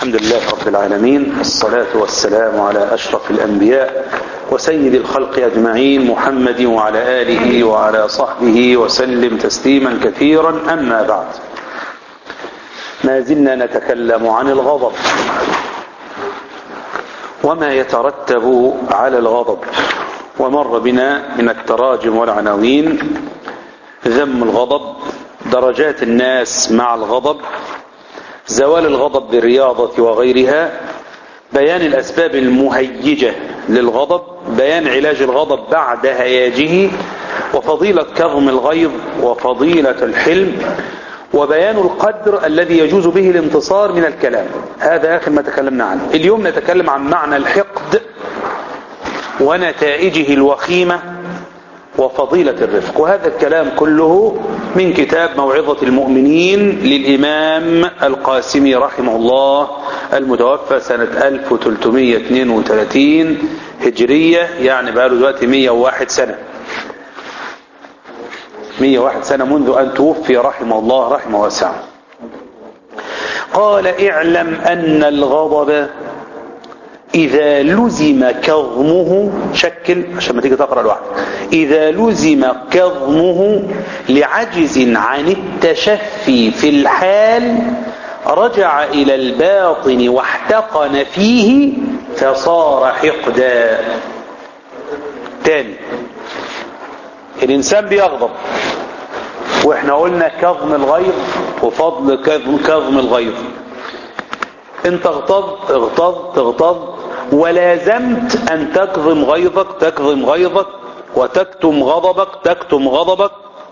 الحمد لله رب العالمين الصلاة والسلام على أشرف الأنبياء وسيد الخلق أجمعين محمد وعلى آله وعلى صحبه وسلم تسليما كثيرا أما بعد ما زلنا نتكلم عن الغضب وما يترتب على الغضب ومر بنا من التراجم والعناوين ذم الغضب درجات الناس مع الغضب زوال الغضب بالرياضة وغيرها بيان الأسباب المهيجة للغضب بيان علاج الغضب بعد هياجه وفضيلة كظم الغيظ وفضيلة الحلم وبيان القدر الذي يجوز به الانتصار من الكلام هذا آخر ما تكلمنا عنه اليوم نتكلم عن معنى الحقد ونتائجه الوخيمة وفضيلة الرفق وهذا الكلام كله من كتاب موعظة المؤمنين للإمام القاسمي رحمه الله المتوفى سنة 1332 هجرية يعني بقى له دلوقتي 101 سنة 101 سنة منذ أن توفي رحمه الله رحمه واسعه قال اعلم أن الغضب إذا لزم كظمه شكل عشان ما تيجي تقرأ لوحدك إذا لزم كظمه لعجز عن التشفي في الحال رجع إلى الباطن واحتقن فيه فصار حقدا تاني الإنسان بيغضب واحنا قلنا كظم الغيظ وفضل كظم الغيظ انت اغتضت اغتضت اغتضت ولازمت ان تكظم غيظك تكظم غيظك وتكتم غضبك تكتم غضبك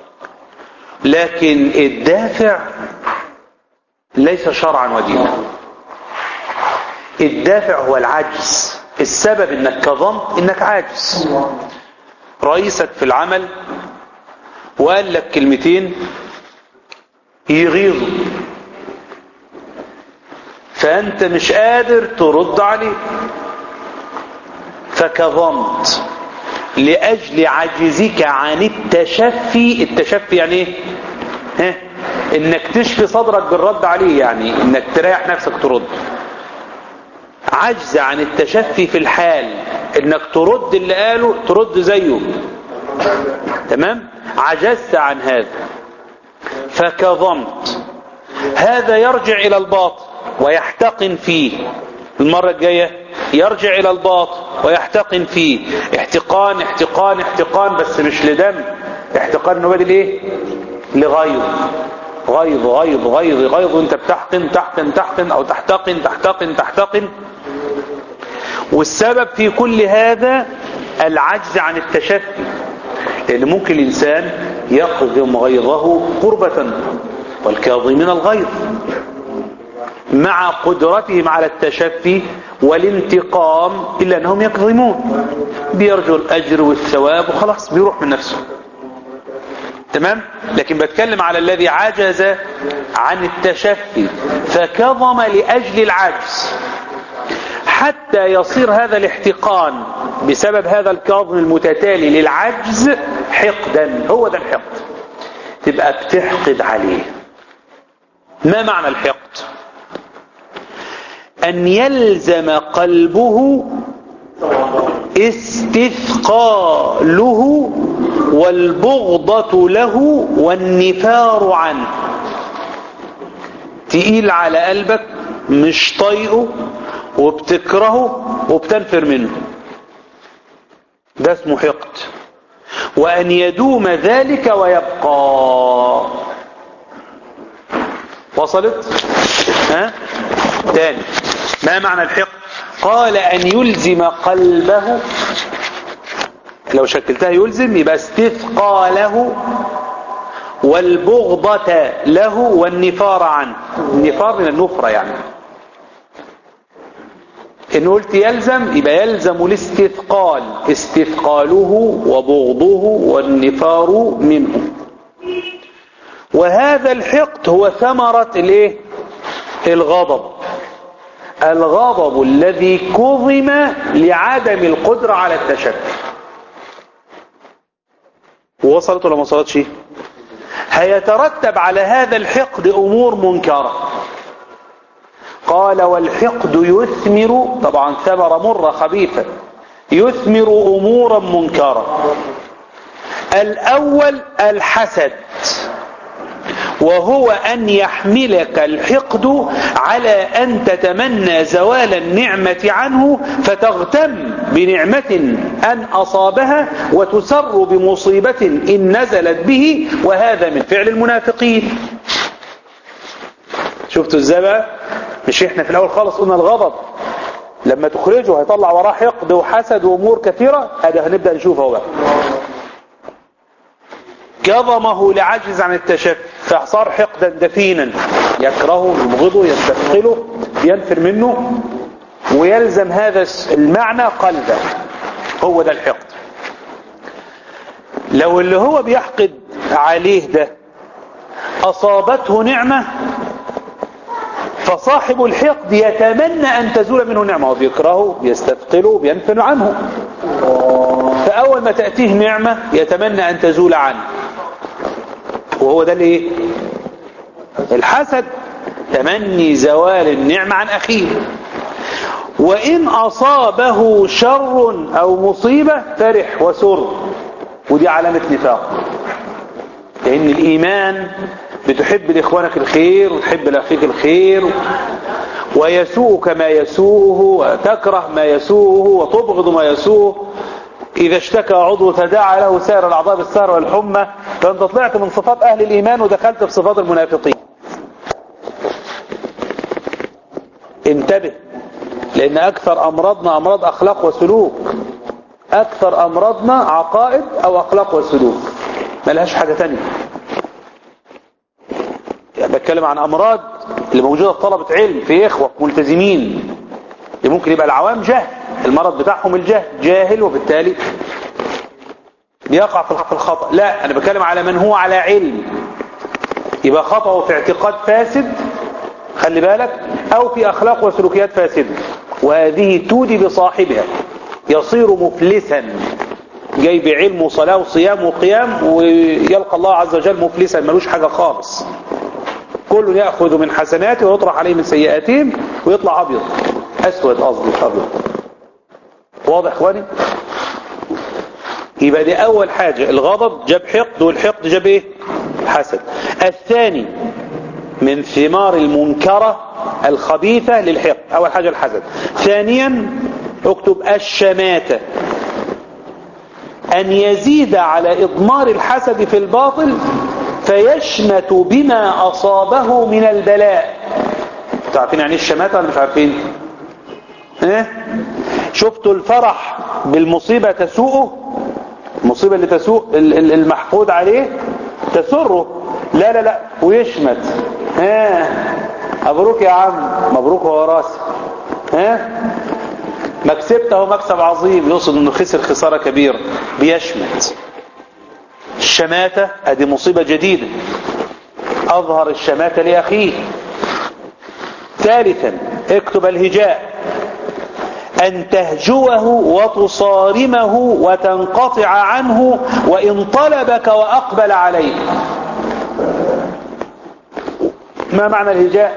لكن الدافع ليس شرعا ودينا الدافع هو العجز السبب انك كظمت انك عاجز رئيسك في العمل وقال لك كلمتين يغيظوا فأنت مش قادر ترد عليه فكظمت لأجل عجزك عن التشفي التشفي يعني ايه ها انك تشفي صدرك بالرد عليه يعني انك تريح نفسك ترد عجز عن التشفي في الحال انك ترد اللي قاله ترد زيه تمام عجزت عن هذا فكظمت هذا يرجع الى الباطن ويحتقن فيه المرة الجاية يرجع إلى الباطن ويحتقن فيه احتقان احتقان احتقان بس مش لدم احتقان انه بدل ايه لغيظ غيظ غيظ غيظ غيظ انت بتحقن تحقن تحقن او تحتقن تحتقن تحتقن والسبب في كل هذا العجز عن التشفي لان ممكن الانسان يقدم غيظه قربة والكاظمين الغيظ مع قدرتهم على التشفي والانتقام إلا أنهم يكظمون بيرجوا الأجر والثواب وخلاص بيروح من نفسه تمام لكن بتكلم على الذي عجز عن التشفي فكظم لأجل العجز حتى يصير هذا الاحتقان بسبب هذا الكظم المتتالي للعجز حقدا هو ده الحقد تبقى بتحقد عليه ما معنى الحقد أن يلزم قلبه استثقاله والبغضة له والنفار عنه تقيل على قلبك مش طايقه وبتكرهه وبتنفر منه ده اسمه حقد وأن يدوم ذلك ويبقى وصلت ها تاني ما معنى الحقد قال أن يلزم قلبه لو شكلتها يلزم يبقى استثقاله والبغضة له والنفار عنه النفار من النفرة يعني إن قلت يلزم يبقى يلزم الاستثقال استثقاله وبغضه والنفار منه وهذا الحقد هو ثمرة الايه الغضب الغضب الذي كظم لعدم القدرة على التشفي وصلت ولا ما وصلتش هيترتب على هذا الحقد امور منكرة قال والحقد يثمر طبعا ثمرة مرة خبيثة يثمر أمورا منكرة الأول الحسد وهو أن يحملك الحقد على أن تتمنى زوال النعمة عنه فتغتم بنعمة أن أصابها وتسر بمصيبة إن نزلت به وهذا من فعل المنافقين شفتوا ازاي بقى مش احنا في الأول خالص قلنا الغضب لما تخرجه هيطلع وراه حقد وحسد وأمور كثيرة هذا هنبدأ نشوفه بقى كظمه لعجز عن التشفي فصار حقدا دفينا يكرهه يبغضه يستثقله ينفر منه ويلزم هذا المعنى قلبه هو ده الحقد لو اللي هو بيحقد عليه ده أصابته نعمة فصاحب الحقد يتمنى أن تزول منه نعمة وبيكرهه بيستثقله بينفر عنه فأول ما تأتيه نعمة يتمنى أن تزول عنه وهو ده الايه الحسد تمني زوال النعمة عن أخيه وإن أصابه شر أو مصيبة فرح وسر ودي علامة نفاق لأن الإيمان بتحب لإخوانك الخير وتحب لأخيك الخير ويسوءك ما يسوءه وتكره ما يسوءه وتبغض ما يسوءه إذا اشتكى عضو تداعى له سائر الأعضاء بالسهر والحمى فأنت طلعت من صفات أهل الإيمان ودخلت في صفات المنافقين انتبه لأن أكثر أمراضنا أمراض أخلاق وسلوك أكثر أمراضنا عقائد أو أخلاق وسلوك ما لهاش حاجة تانية يعني بتكلم عن أمراض اللي موجودة في طلبة علم في إخوة ملتزمين اللي ممكن يبقى العوام جهل المرض بتاعهم الجهل جاهل وبالتالي بيقع في الخطأ لا أنا بتكلم على من هو على علم يبقى خطأه في اعتقاد فاسد خلي بالك أو في أخلاق وسلوكيات فاسدة وهذه تودي بصاحبها يصير مفلسا جاي بعلم وصلاة وصيام وقيام ويلقى الله عز وجل مفلسا ملوش حاجة خالص كل يأخذ من حسناته ويطرح عليه من سيئاتهم ويطلع أبيض أسود قصدي أبيض واضح اخواني يبقى دي أول حاجة الغضب جاب حقد والحقد جاب إيه حسد الثاني من ثمار المنكرة الخبيثة للحقد أول حاجة الحسد ثانيا اكتب الشماتة أن يزيد على إضمار الحسد في الباطل فيشمت بما أصابه من البلاء تعرفين يعني الشماتة ولا مش عارفين ايه شفتوا الفرح بالمصيبة تسوءه المصيبة اللي تسوء المحقود عليه تسره لا لا لا ويشمت ها مبروك يا عم مبروك هو راسي ها مكسبته مكسب عظيم يقصد انه خسر خسارة كبيرة بيشمت الشماتة ادي مصيبة جديدة اظهر الشماتة لاخيه ثالثا اكتب الهجاء أن تهجوه وتصارمه وتنقطع عنه وإن طلبك وأقبل عليك ما معنى الهجاء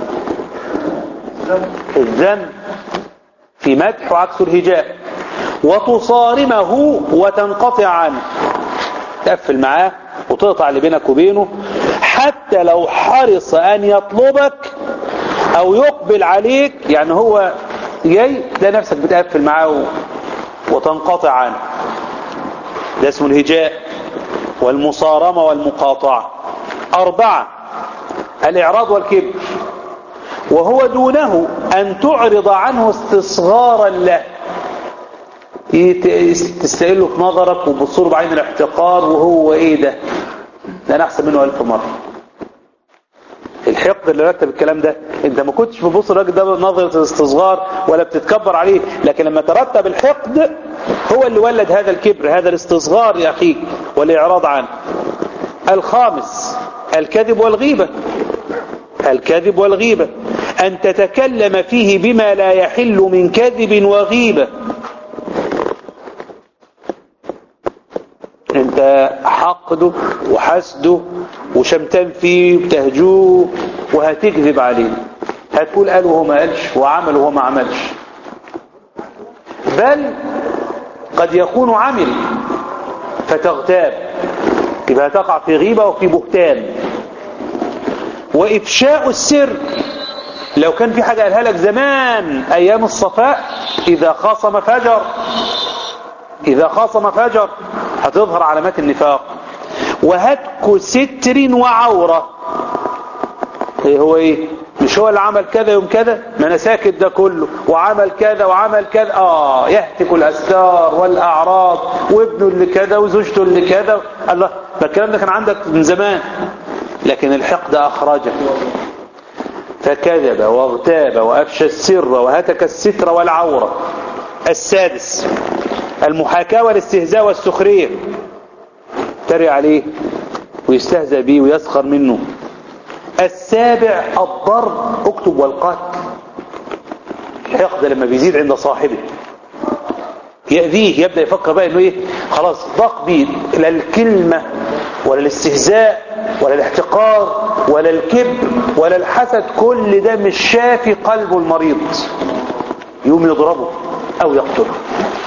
الذم في مدح وعكس الهجاء وتصارمه وتنقطع عنه تقفل معاه وتقطع اللي بينك وبينه حتى لو حرص أن يطلبك أو يقبل عليك يعني هو جاي تلاقي نفسك بتقفل معاه وتنقطع عنه ده اسمه الهجاء والمصارمة والمقاطعة أربعة الإعراض والكبر وهو دونه أن تعرض عنه استصغارا له تستقله في نظرك وبتصور بعين الاحتقار وهو ايه ده ده انا احسن منه الف مرة الحقد اللي رتب الكلام ده انت ما كنتش بتبص الراجل ده بنظرة استصغار ولا بتتكبر عليه لكن لما ترتب الحقد هو اللي ولد هذا الكبر هذا الاستصغار يا اخيك والاعراض عنه الخامس الكذب والغيبة الكذب والغيبة أن تتكلم فيه بما لا يحل من كذب وغيبة انت حقده وحسده وشمتان فيه وتهجوه وهتكذب عليه هتقول قال وهو ما قالش وعمل وهو ما عملش بل قد يكون عمل فتغتاب يبقى تقع في غيبة وفي بهتان وإفشاء السر لو كان في حاجة قالها لك زمان أيام الصفاء إذا خاصم فجر إذا خاصم فجر هتظهر علامات النفاق وهتك ستر وعورة ايه هو ايه مش هو اللي عمل كذا يوم كذا ما انا ساكت ده كله وعمل كذا وعمل كذا اه يهتك الاستار والاعراض وابنه اللي كذا وزوجته اللي كذا الله فالكلام ده كان عندك من زمان لكن الحقد اخرجه فكذب واغتاب وافشى السر وهتك الستر والعوره السادس المحاكاه والاستهزاء والسخريه تري عليه ويستهزأ به ويسخر منه السابع الضرب اكتب والقتل الحقد لما بيزيد عند صاحبه يأذيه يبدأ يفكر بقى انه ايه خلاص ضاق بيه لا الكلمة ولا الاستهزاء ولا الاحتقار ولا الكبر ولا الحسد كل ده مش شافي قلبه المريض يوم يضربه او يقتله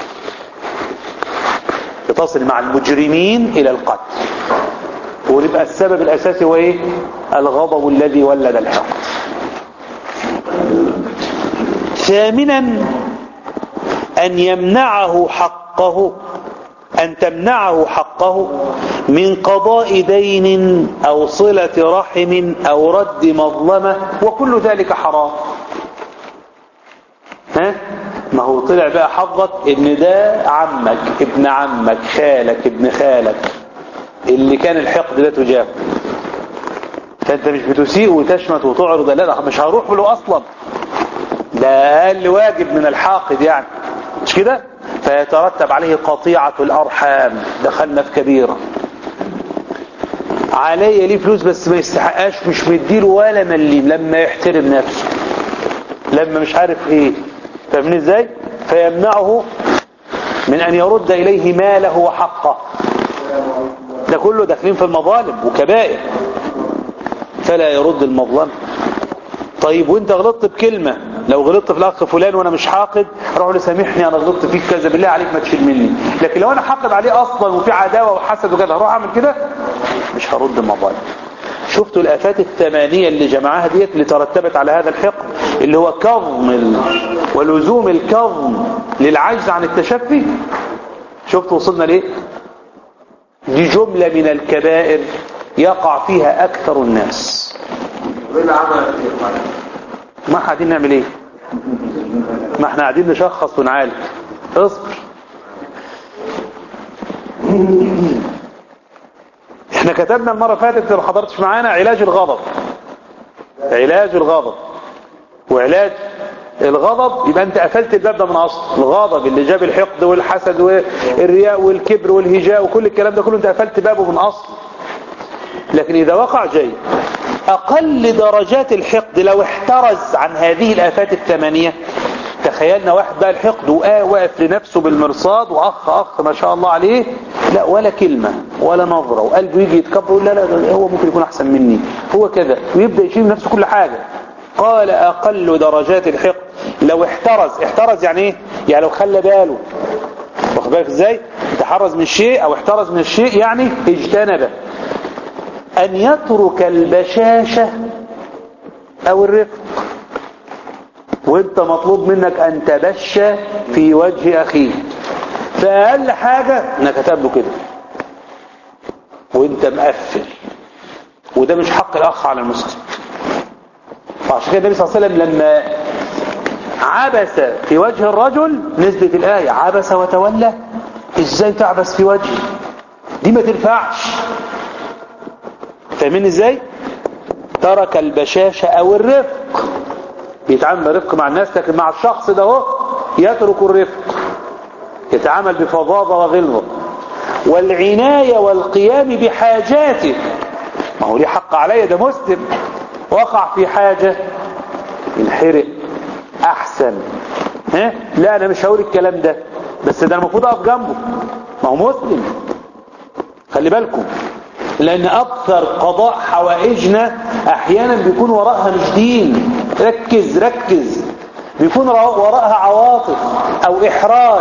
تصل مع المجرمين الى القتل ويبقى السبب الاساسي هو ايه الغضب الذي ولد الحقد ثامنا ان يمنعه حقه ان تمنعه حقه من قضاء دين او صلة رحم او رد مظلمة وكل ذلك حرام ها ما هو طلع بقى حظك ان ده عمك ابن عمك خالك ابن خالك اللي كان الحقد ده تجاهه فانت مش بتسيء وتشمت وتعرض لا مش هروح له اصلا ده اقل واجب من الحاقد يعني مش كده فيترتب عليه قطيعة الارحام دخلنا في كبيرة عليا ليه فلوس بس ما يستحقهاش مش مديله ولا مليم لما يحترم نفسه لما مش عارف ايه فاهمين ازاي فيمنعه من ان يرد اليه ماله وحقه ده كله داخلين في المظالم وكبائر فلا يرد المظلم طيب وانت غلطت بكلمة لو غلطت في الاخ فلان وانا مش حاقد روح له سامحني انا غلطت فيك كذا بالله عليك ما تشيل مني لكن لو انا حاقد عليه اصلا وفي عداوة وحسد وكذا هروح اعمل كده مش هرد المظالم شفتوا الافات الثمانية اللي جمعها ديت اللي ترتبت على هذا الحقد اللي هو كظم ال... ولزوم الكظم للعجز عن التشفي شفتوا وصلنا ليه دي جملة من الكبائر يقع فيها اكثر الناس ما احنا قاعدين نعمل ايه ما احنا قاعدين نشخص ونعالج اصبر احنا كتبنا المرة فاتت ما حضرتش معانا علاج الغضب علاج الغضب وعلاج الغضب يبقى انت قفلت الباب ده من اصل الغضب اللي جاب الحقد والحسد والرياء والكبر والهجاء وكل الكلام ده كله انت قفلت بابه من اصل لكن اذا وقع جاي اقل درجات الحقد لو احترز عن هذه الافات الثمانية تخيلنا واحد بقى الحقد واقف لنفسه بالمرصاد واخ اخ ما شاء الله عليه لا ولا كلمة ولا نظرة وقلبه يجي يتكبر يقول لا لا هو ممكن يكون احسن مني هو كذا ويبدأ يشيل نفسه كل حاجة قال اقل درجات الحقد لو احترز احترز يعني ايه يعني لو خلى باله واخد بالك ازاي تحرز من الشيء او احترز من الشيء يعني اجتنبه ان يترك البشاشة او الرفق وانت مطلوب منك ان تبشى في وجه اخيك فاقل حاجة انك هتقابله كده وانت مقفل وده مش حق الاخ على المسلم فعشان كده النبي صلى الله عليه وسلم لما عبس في وجه الرجل نزلت الآية عبس وتولى ازاي تعبس في وجهه دي ما تنفعش فاهمين ازاي ترك البشاشة او الرفق بيتعامل رفق مع الناس لكن مع الشخص ده هو يترك الرفق يتعامل بفظاظة وغلظة والعناية والقيام بحاجاته ما هو ليه حق عليا ده مسلم وقع في حاجة الحرق احسن ها لا انا مش هقول الكلام ده بس ده المفروض اقف جنبه ما هو مسلم خلي بالكم لان اكثر قضاء حوائجنا احيانا بيكون وراءها مش دين ركز ركز بيكون وراءها عواطف او احراج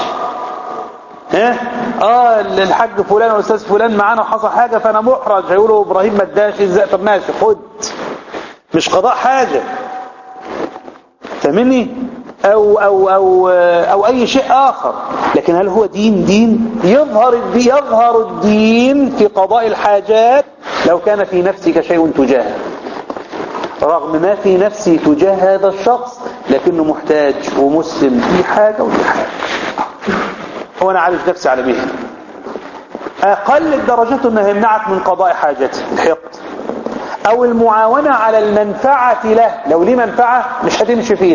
ها اه الحاج فلان والاستاذ فلان معانا وحصل حاجه فانا محرج هيقولوا ابراهيم ما اداش ازاي طب ماشي خد مش قضاء حاجه فاهمني أو, أو, أو, أو أي شيء آخر لكن هل هو دين دين يظهر الدين, يظهر الدين في قضاء الحاجات لو كان في نفسك شيء تجاهه رغم ما في نفسي تجاه هذا الشخص لكنه محتاج ومسلم في حاجة وفي حاجة هو أنا عارف نفسي على مهل أقل الدرجات أنه يمنعك من قضاء حاجته الحقد أو المعاونة على المنفعة له لو ليه منفعة مش هتمشي فيها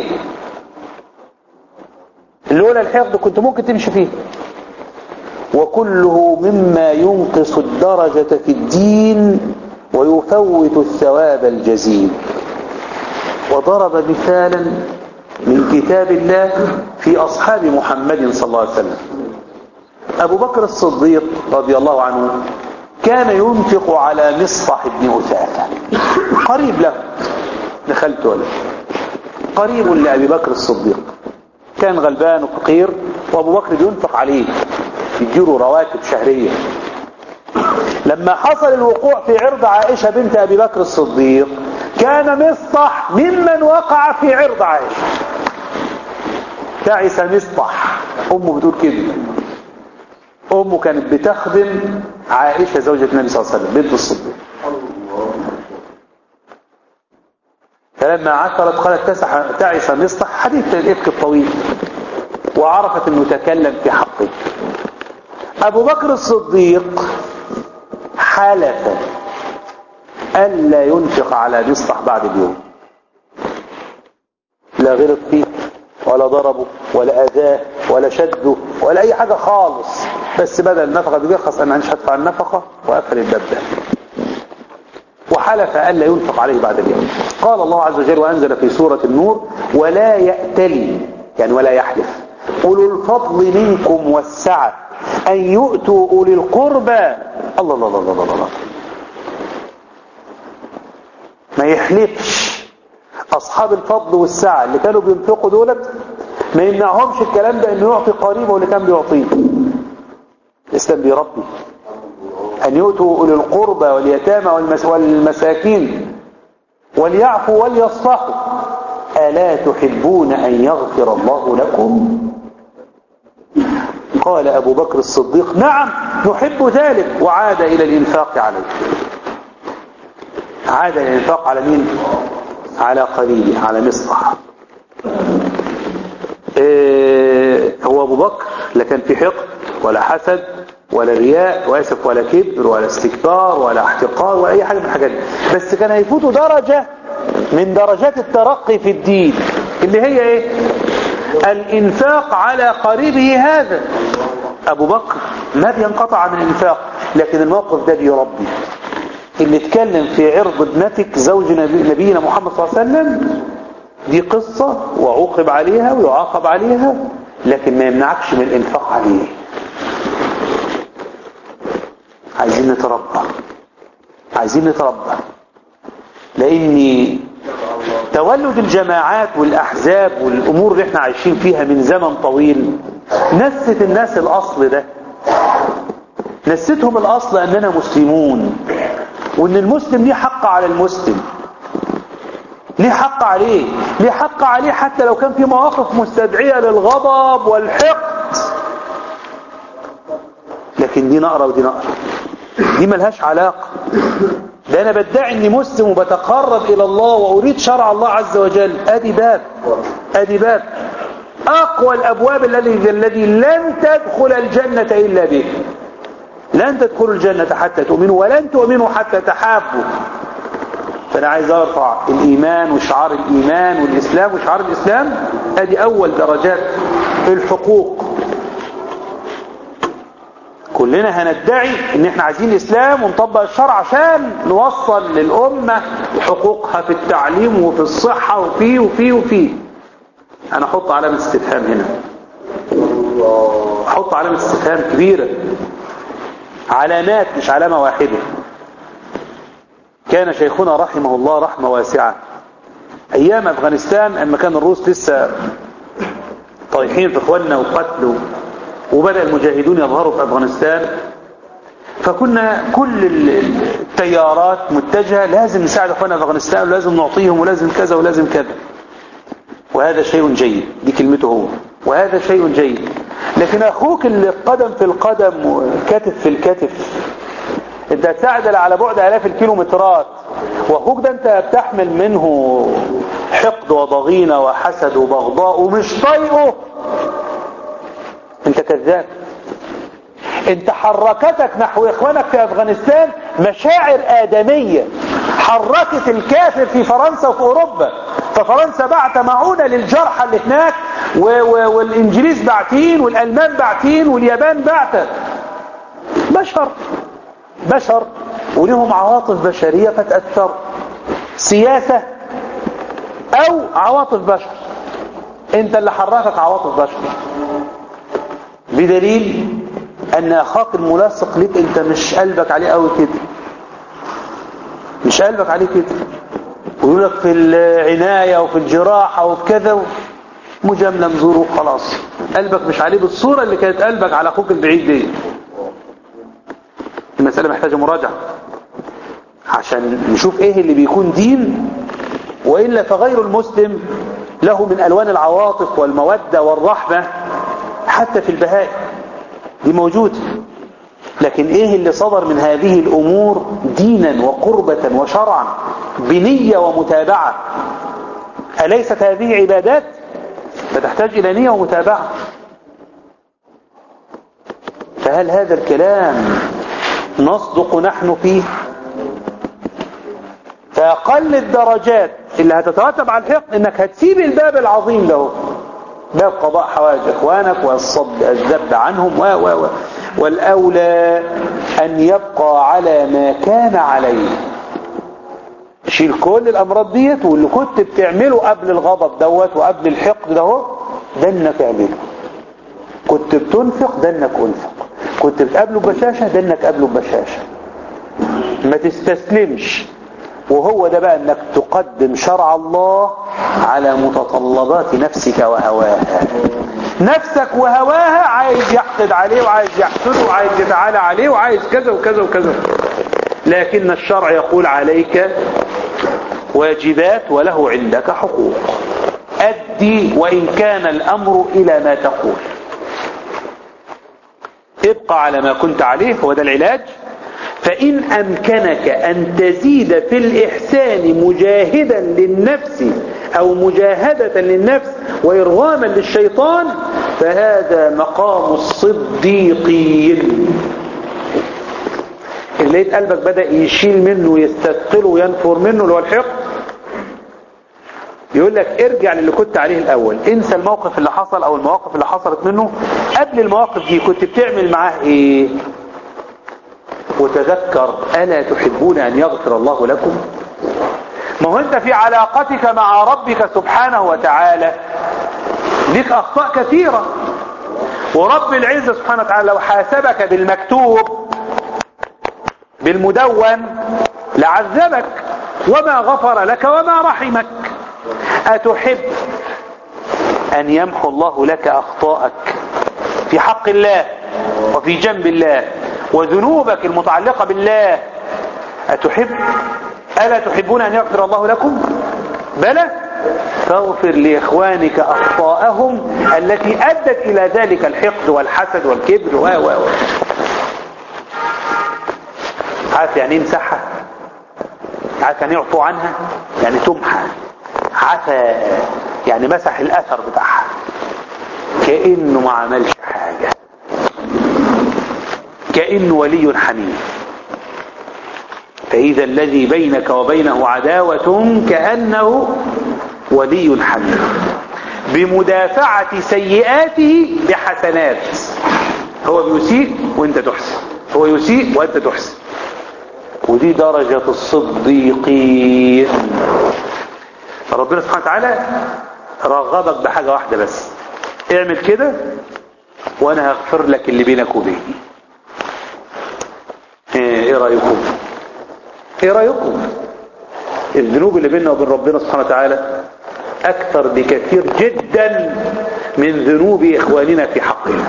لولا الحقد كنت ممكن تمشي فيه وكله مما ينقص الدرجة في الدين ويفوت الثواب الجزيل وضرب مثالا من كتاب الله في أصحاب محمد صلى الله عليه وسلم أبو بكر الصديق رضي الله عنه كان ينفق على مصطح بن أثاثة قريب له دخلت ولا قريب لأبي بكر الصديق كان غلبان وفقير وابو بكر بينفق عليه يديله رواتب شهرية لما حصل الوقوع في عرض عائشة بنت ابي بكر الصديق كان مصطح ممن وقع في عرض عائشة تعس مصطح امه بتقول كده امه كانت بتخدم عائشة زوجة النبي صلى الله عليه وسلم بنت الصديق فلما عثرت قالت تسح تعس مصطح حديث الإفك الطويل وعرفت أنه تكلم في حقه أبو بكر الصديق حلف ألا ينفق على مصطح بعد اليوم لا غلط فيه ولا ضربه ولا أذاه ولا شده ولا أي حاجة خالص بس بدل النفقة بيرخص أنا مش هدفع النفقة وقفل الباب ده وحلف ألا ينفق عليه بعد اليوم قال الله عز وجل وأنزل في سورة النور ولا يأتلي يعني ولا يحلف أولو الفضل منكم والسعة أن يؤتوا أولي القربى الله الله الله الله الله ما يحلفش أصحاب الفضل والسعة اللي كانوا بينفقوا دولت ما يمنعهمش الكلام ده أنه يعطي قريبه واللي كان بيعطيه الإسلام بيربي أن يؤتوا أولي القربى واليتامى والمساكين وليعفوا وليصفحوا ألا تحبون أن يغفر الله لكم قال أبو بكر الصديق نعم نحب ذلك وعاد إلى الإنفاق عليه عاد إلى الإنفاق على مين على قليله على مصطح إيه هو أبو بكر لا كان في حقد ولا حسد ولا رياء واسف ولا كبر ولا استكبار ولا احتقار ولا اي حاجه من الحاجات دي بس كان هيفوتوا درجه من درجات الترقي في الدين اللي هي ايه الانفاق على قريبه هذا ابو بكر ما بينقطع عن الانفاق لكن الموقف ده بيربي اللي اتكلم في عرض ابنتك زوج نبينا محمد صلى الله عليه وسلم دي قصة وعوقب عليها ويعاقب عليها لكن ما يمنعكش من الانفاق عليه عايزين نتربى عايزين نتربى لان تولد الجماعات والاحزاب والامور اللي احنا عايشين فيها من زمن طويل نست الناس الاصل ده نستهم الاصل اننا مسلمون وان المسلم ليه حق على المسلم ليه حق عليه ليه حق عليه حتى لو كان في مواقف مستدعية للغضب والحقد لكن دي نقرة ودي نقرة دي ملهاش علاقة ده انا بدعي اني مسلم وبتقرب الى الله واريد شرع الله عز وجل ادي باب ادي باب اقوى الابواب الذي الذي لن تدخل الجنة الا به لن تدخلوا الجنة حتى تؤمنوا ولن تؤمنوا حتى تحابوا فانا عايز ارفع الايمان وشعار الايمان والاسلام وشعار الاسلام ادي اول درجات الحقوق كلنا هندعي ان احنا عايزين الاسلام ونطبق الشرع عشان نوصل للامة حقوقها في التعليم وفي الصحة وفي وفي وفي انا احط علامة استفهام هنا احط علامة استفهام كبيرة علامات مش علامة واحدة كان شيخنا رحمه الله رحمة واسعة ايام افغانستان اما كان الروس لسه طايحين في اخواننا وقتلوا وبدأ المجاهدون يظهروا في افغانستان فكنا كل التيارات متجهة لازم نساعد اخواننا في افغانستان ولازم نعطيهم ولازم كذا ولازم كذا وهذا شيء جيد دي كلمته هو وهذا شيء جيد لكن اخوك اللي قدم في القدم وكتف في الكتف انت هتساعد على بعد الاف الكيلومترات واخوك ده انت بتحمل منه حقد وضغينة وحسد وبغضاء ومش طايقه انت كذاب انت حركتك نحو اخوانك في افغانستان مشاعر ادمية حركت الكافر في فرنسا وفي اوروبا ففرنسا بعت معونة للجرحى اللي هناك و و والانجليز بعتين والالمان بعتين واليابان بعتت بشر بشر ولهم عواطف بشرية فتأثر سياسة او عواطف بشر انت اللي حركك عواطف بشر بدليل ان اخاك الملاصق ليك انت مش قلبك عليه قوي كده مش قلبك عليه كده ويقول لك في العناية وفي الجراحة وفي كذا مجاملة مزور وخلاص قلبك مش عليه بالصورة اللي كانت قلبك على اخوك البعيد دي المسألة محتاجة مراجعة عشان نشوف ايه اللي بيكون دين وإلا فغير المسلم له من ألوان العواطف والمودة والرحمة حتى في البهائم دي موجودة لكن ايه اللي صدر من هذه الامور دينا وقربة وشرعا بنية ومتابعة أليست هذه عبادات فتحتاج إلى نية ومتابعة فهل هذا الكلام نصدق نحن فيه فأقل الدرجات اللي هتترتب على الحقد انك هتسيب الباب العظيم له باب قضاء حوائج اخوانك والصد الذب عنهم و و و والاولى ان يبقى على ما كان عليه شيل كل الامراض ديت واللي كنت بتعمله قبل الغضب دوت وقبل الحقد ده ده انك اعمله كنت بتنفق ده انك انفق كنت بتقابله ببشاشة ده انك قابله ببشاشة ما تستسلمش وهو ده بقى انك تقدم شرع الله على متطلبات نفسك وهواها نفسك وهواها عايز يحقد عليه وعايز يحسده وعايز يتعالى عليه وعايز كذا وكذا وكذا لكن الشرع يقول عليك واجبات وله عندك حقوق أدي وإن كان الأمر إلى ما تقول ابقى على ما كنت عليه هو ده العلاج فإن أمكنك أن تزيد في الإحسان مجاهدا للنفس أو مجاهدة للنفس وإرغاما للشيطان فهذا مقام الصديقين اللي لقيت قلبك بدأ يشيل منه ويستثقله وينفر منه اللي هو الحقد يقول لك ارجع للي كنت عليه الأول انسى الموقف اللي حصل أو المواقف اللي حصلت منه قبل المواقف دي كنت بتعمل معاه ايه وتذكر ألا تحبون أن يغفر الله لكم ما هو أنت في علاقتك مع ربك سبحانه وتعالى لك أخطاء كثيرة ورب العزة سبحانه وتعالى لو حاسبك بالمكتوب بالمدون لعذبك وما غفر لك وما رحمك أتحب أن يمحو الله لك أخطاءك في حق الله وفي جنب الله وذنوبك المتعلقة بالله أتحب ألا تحبون أن يغفر الله لكم بلى فاغفر لإخوانك أخطاءهم التي أدت إلى ذلك الحقد والحسد والكبر و و و عارف يعني يمسحها عارف يعني يعفو عنها يعني تمحى عفى يعني مسح الأثر بتاعها كأنه ما عملش حاجة كأنه ولي حميم فإذا الذي بينك وبينه عداوة كأنه ولي حميم بمدافعة سيئاته بحسنات هو بيسيء وانت تحسن هو يسيء وانت تحسن ودي درجة الصديقين ربنا سبحانه وتعالى رغبك بحاجة واحدة بس اعمل كده وانا هغفر لك اللي بينك وبيني ايه رأيكم ايه رأيكم الذنوب اللي بيننا وبين ربنا سبحانه وتعالى أكثر بكثير جدا من ذنوب إخواننا في حقنا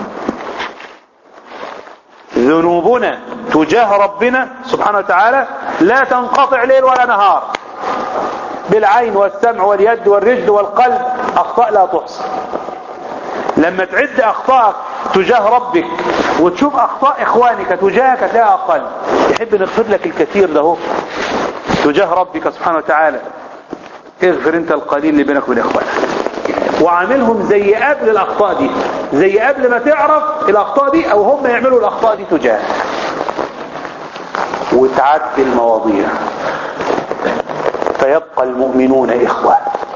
ذنوبنا تجاه ربنا سبحانه وتعالى لا تنقطع ليل ولا نهار بالعين والسمع واليد والرجل والقلب أخطاء لا تحصى لما تعد أخطاءك تجاه ربك وتشوف أخطاء إخوانك تجاهك هتلاقيها أقل يحب نغفر لك الكثير ده تجاه ربك سبحانه وتعالى اغفر انت القليل اللي بينك وبين اخوانك وعاملهم زي قبل الاخطاء دي زي قبل ما تعرف الاخطاء دي او هم يعملوا الاخطاء دي تجاهك وتعدي المواضيع فيبقى المؤمنون اخوة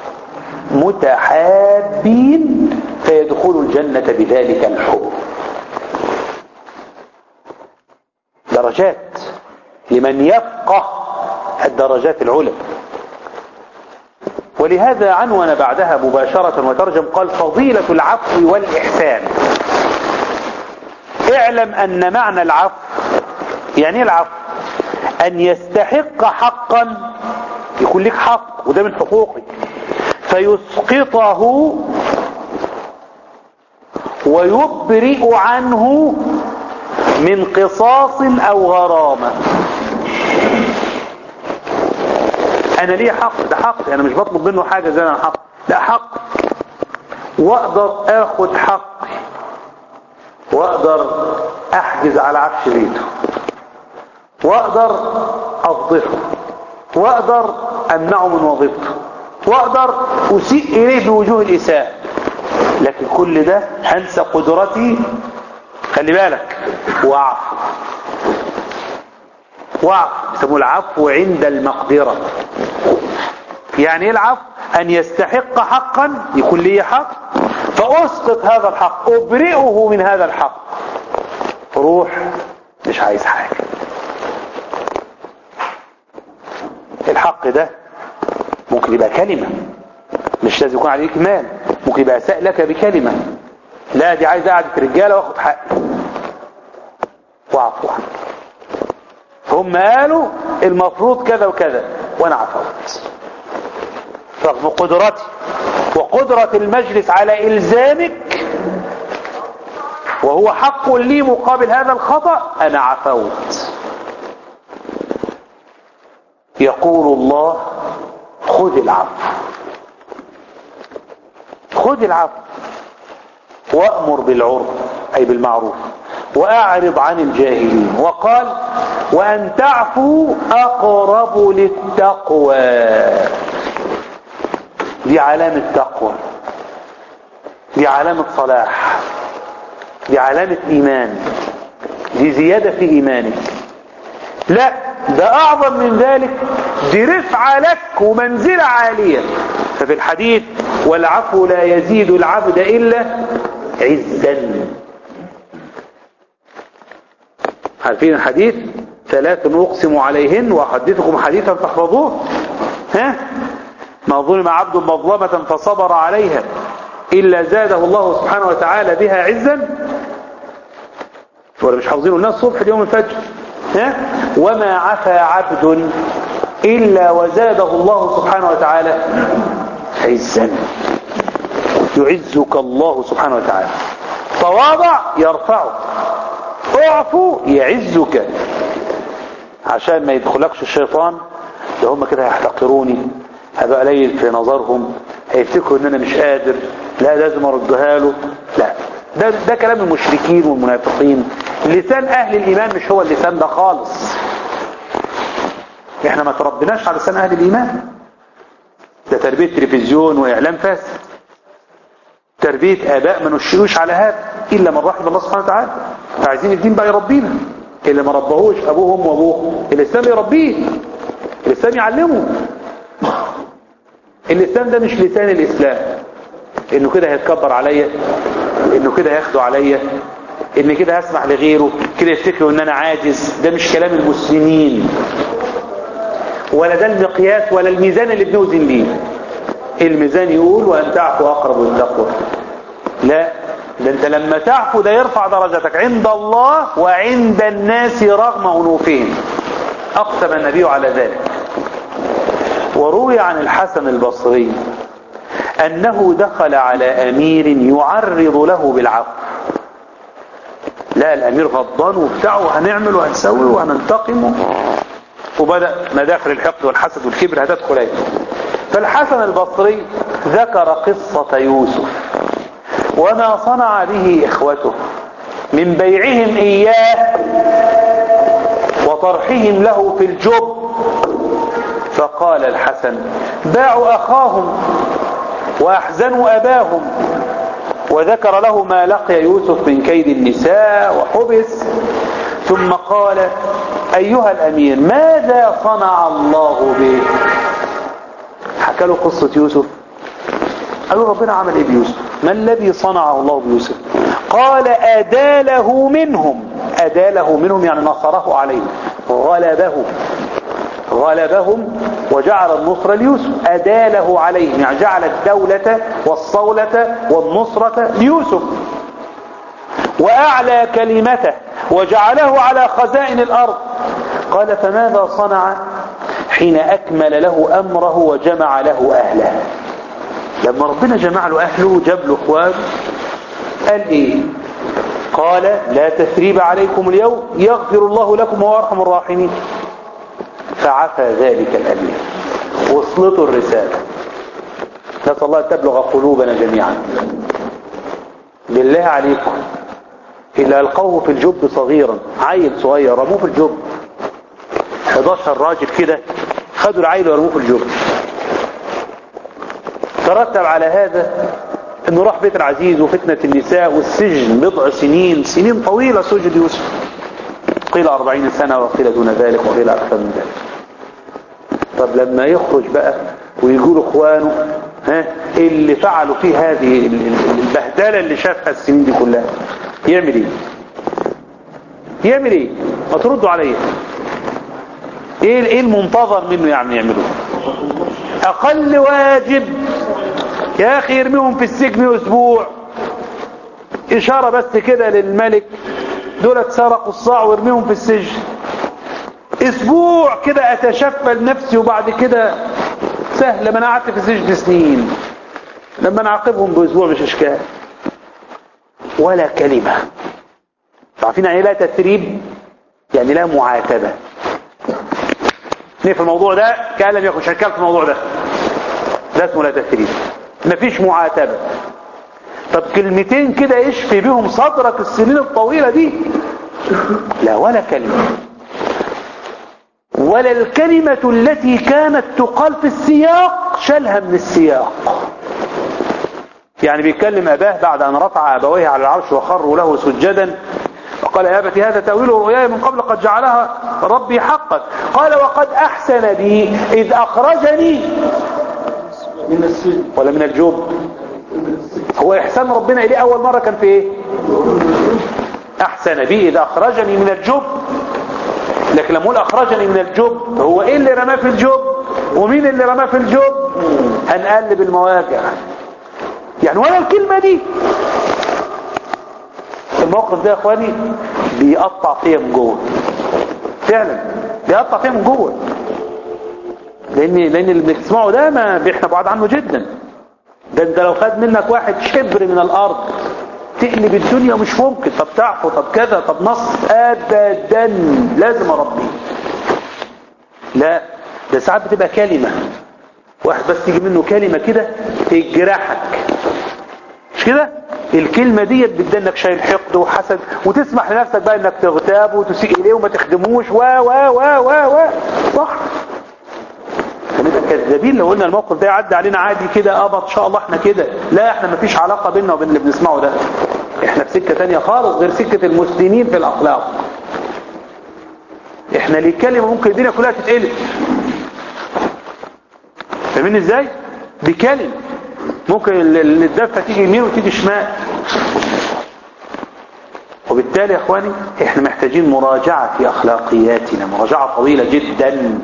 متحابين فيدخلوا الجنة بذلك الحب درجات لمن يفقه الدرجات العلى ولهذا عنون بعدها مباشرة وترجم قال فضيلة العفو والإحسان اعلم أن معنى العفو يعني ايه العفو أن يستحق حقا يكون لك حق وده من حقوقك فيسقطه ويبرئ عنه من قصاص أو غرامة انا ليه حق ده حق انا مش بطلب منه حاجة زي انا حق ده حق واقدر اخد حقي واقدر احجز على عفش بيته واقدر افضحه واقدر امنعه من وظيفته واقدر اسيء اليه بوجوه الاساءة لكن كل ده هنسى قدرتي خلي بالك واعفو واعفو يسموه العفو عند المقدرة يعني ايه العفو ان يستحق حقا يكون لي حق فاسقط هذا الحق ابرئه من هذا الحق روح مش عايز حاجة الحق ده ممكن يبقى كلمة مش لازم يكون عليك مال ممكن يبقى اساء لك بكلمة لا دي عايز قعدة رجالة واخد حقي واعفو عنه هم قالوا المفروض كذا وكذا وانا عفوت رغم قدرتي وقدرة المجلس على إلزامك وهو حق لي مقابل هذا الخطأ أنا عفوت يقول الله خذ العفو خذ العفو وأمر بالعرف أي بالمعروف وأعرض عن الجاهلين وقال وأن تعفوا أقرب للتقوى دي علامة تقوى دي علامة صلاح دي علامة إيمان دي زيادة في إيمانك لا ده أعظم من ذلك دي رفعة لك ومنزلة عالية ففي الحديث والعفو لا يزيد العبد إلا عزا عارفين الحديث ثلاث أقسم عليهن وأحدثكم حديثا تحفظوه ها ما ظلم عبد مظلمة فصبر عليها إلا زاده الله سبحانه وتعالى بها عزا ولا مش حافظين الناس صبح اليوم الفجر ها وما عفى عبد إلا وزاده الله سبحانه وتعالى عزا يعزك الله سبحانه وتعالى تواضع يرفعك اعفو يعزك عشان ما يدخلكش الشيطان ده هم كده هيحتقروني هبقى قليل في نظرهم هيفتكروا ان انا مش قادر لا لازم اردها له لا ده, ده كلام المشركين والمنافقين لسان اهل الايمان مش هو اللسان ده خالص احنا ما تربناش على لسان اهل الايمان ده تربية تلفزيون واعلام فاسد تربية اباء ما نشئوش على هذا الا من رحم الله سبحانه وتعالى فعايزين الدين بقى يربينا اللي ما ربهوش ابوهم وابوه الاسلام يربيه الاسلام يعلمه الاسلام ده مش لسان الاسلام انه كده هيتكبر عليا انه كده هياخده عليا ان كده هسمح لغيره كده يفتكروا ان انا عاجز ده مش كلام المسلمين ولا ده المقياس ولا الميزان اللي بنوزن بيه الميزان يقول وان تعفو اقرب للتقوى لا ده انت لما تعفو ده يرفع درجتك عند الله وعند الناس رغم انوفهم اقسم النبي على ذلك وروي عن الحسن البصري أنه دخل على أمير يعرض له بالعفو لا الأمير غضبان وبتاع وهنعمل وهنسوي وهننتقم وبدأ مداخل الحقد والحسد والكبر هتدخل ايه فالحسن البصري ذكر قصة يوسف وما صنع به إخوته من بيعهم إياه وطرحهم له في الجب فقال الحسن باعوا أخاهم وأحزنوا أباهم وذكر له ما لقي يوسف من كيد النساء وحبس ثم قال أيها الأمير ماذا صنع الله به حكى له قصة يوسف قالوا ربنا عمل ايه بيوسف ما الذي صنعه الله بيوسف قال أداله منهم أداله منهم يعني نصره عليهم غلبه غلبهم وجعل النصر ليوسف أداله عليهم يعني جعل الدولة والصولة والنصرة ليوسف وأعلى كلمته وجعله على خزائن الأرض قال فماذا صنع حين أكمل له أمره وجمع له أهله لما ربنا جمع له أهله جاب له أخوانه قال إيه قال لا تثريب عليكم اليوم يغفر الله لكم وهو أرحم الراحمين فعفى ذلك الأمير وصلته الرسالة نسأل الله تبلغ قلوبنا جميعا بالله عليكم إلا ألقوه في الجب صغيرا عيل صغير رموه في الجب 11 راجل كده خدوا العيل ورموه في الجب ترتب على هذا انه راح بيت العزيز وفتنة النساء والسجن بضع سنين سنين طويلة سجد يوسف قيل أربعين سنة وقيل دون ذلك وقيل أكثر من ذلك طب لما يخرج بقى ويقول اخوانه ها اللي فعلوا فيه هذه البهدله اللي شافها السنين دي كلها يعمل ايه يعمل ايه ما تردوا عليا ايه ايه المنتظر منه يعني يعملوه اقل واجب يا اخي يرميهم في السجن اسبوع اشاره بس كده للملك دول سرقوا الصاع ويرميهم في السجن اسبوع كده اتشفى نفسي وبعد كده سهل لما انا قعدت في السجن سنين لما نعاقبهم باسبوع مش اشكال ولا كلمة عارفين يعني لا تثريب يعني لا معاتبة في الموضوع ده كان لم يكن شكال في الموضوع ده ده اسمه لا تثريب مفيش معاتبة طب كلمتين كده يشفي بهم صدرك السنين الطويلة دي لا ولا كلمة ولا الكلمة التي كانت تقال في السياق شالها من السياق يعني بيتكلم أباه بعد أن رفع أبويه على العرش وخروا له سجدا وقال يا أبت هذا تأويل رؤياي من قبل قد جعلها ربي حقا قال وقد أحسن بي إذ أخرجني من السجن ولا من الجوب هو إحسان ربنا إليه أول مرة كان في إيه أحسن بي إذ أخرجني من الجوب لكن لما اقول أخرجني من الجوب هو إيه اللي رماه في الجوب ومين اللي رماه في الجوب هنقلب المواجع يعني ولا الكلمة دي الموقف ده يا اخواني بيقطع فيا من جوه فعلا بيقطع فيا من جوه لان لان اللي بنسمعه ده ما احنا بعاد عنه جدا ده انت لو خد منك واحد شبر من الارض تقلب الدنيا مش ممكن طب تعفو طب كذا طب نص ابدا لازم اربيه لا ده ساعات بتبقى كلمة واحد بس تيجي منه كلمة كده تجرحك مش كده الكلمة ديت بتدنك شايل حقد وحسد وتسمح لنفسك بقى انك تغتاب وتسيء اليه وما تخدموش و و و و و صح هنبقى كذابين لو قلنا الموقف ده يعدي علينا عادي كده اه ان شاء الله احنا كده لا احنا ما فيش علاقة بيننا وبين اللي بنسمعه ده احنا في سكة تانية خالص غير سكة المسلمين في الاخلاق احنا ليه كلمة ممكن الدنيا كلها تتقلب فاهمين ازاي بكلمة ممكن الدفة تيجي يمين وتيجي شمال وبالتالي يا اخواني احنا محتاجين مراجعة في اخلاقياتنا مراجعة طويلة جدا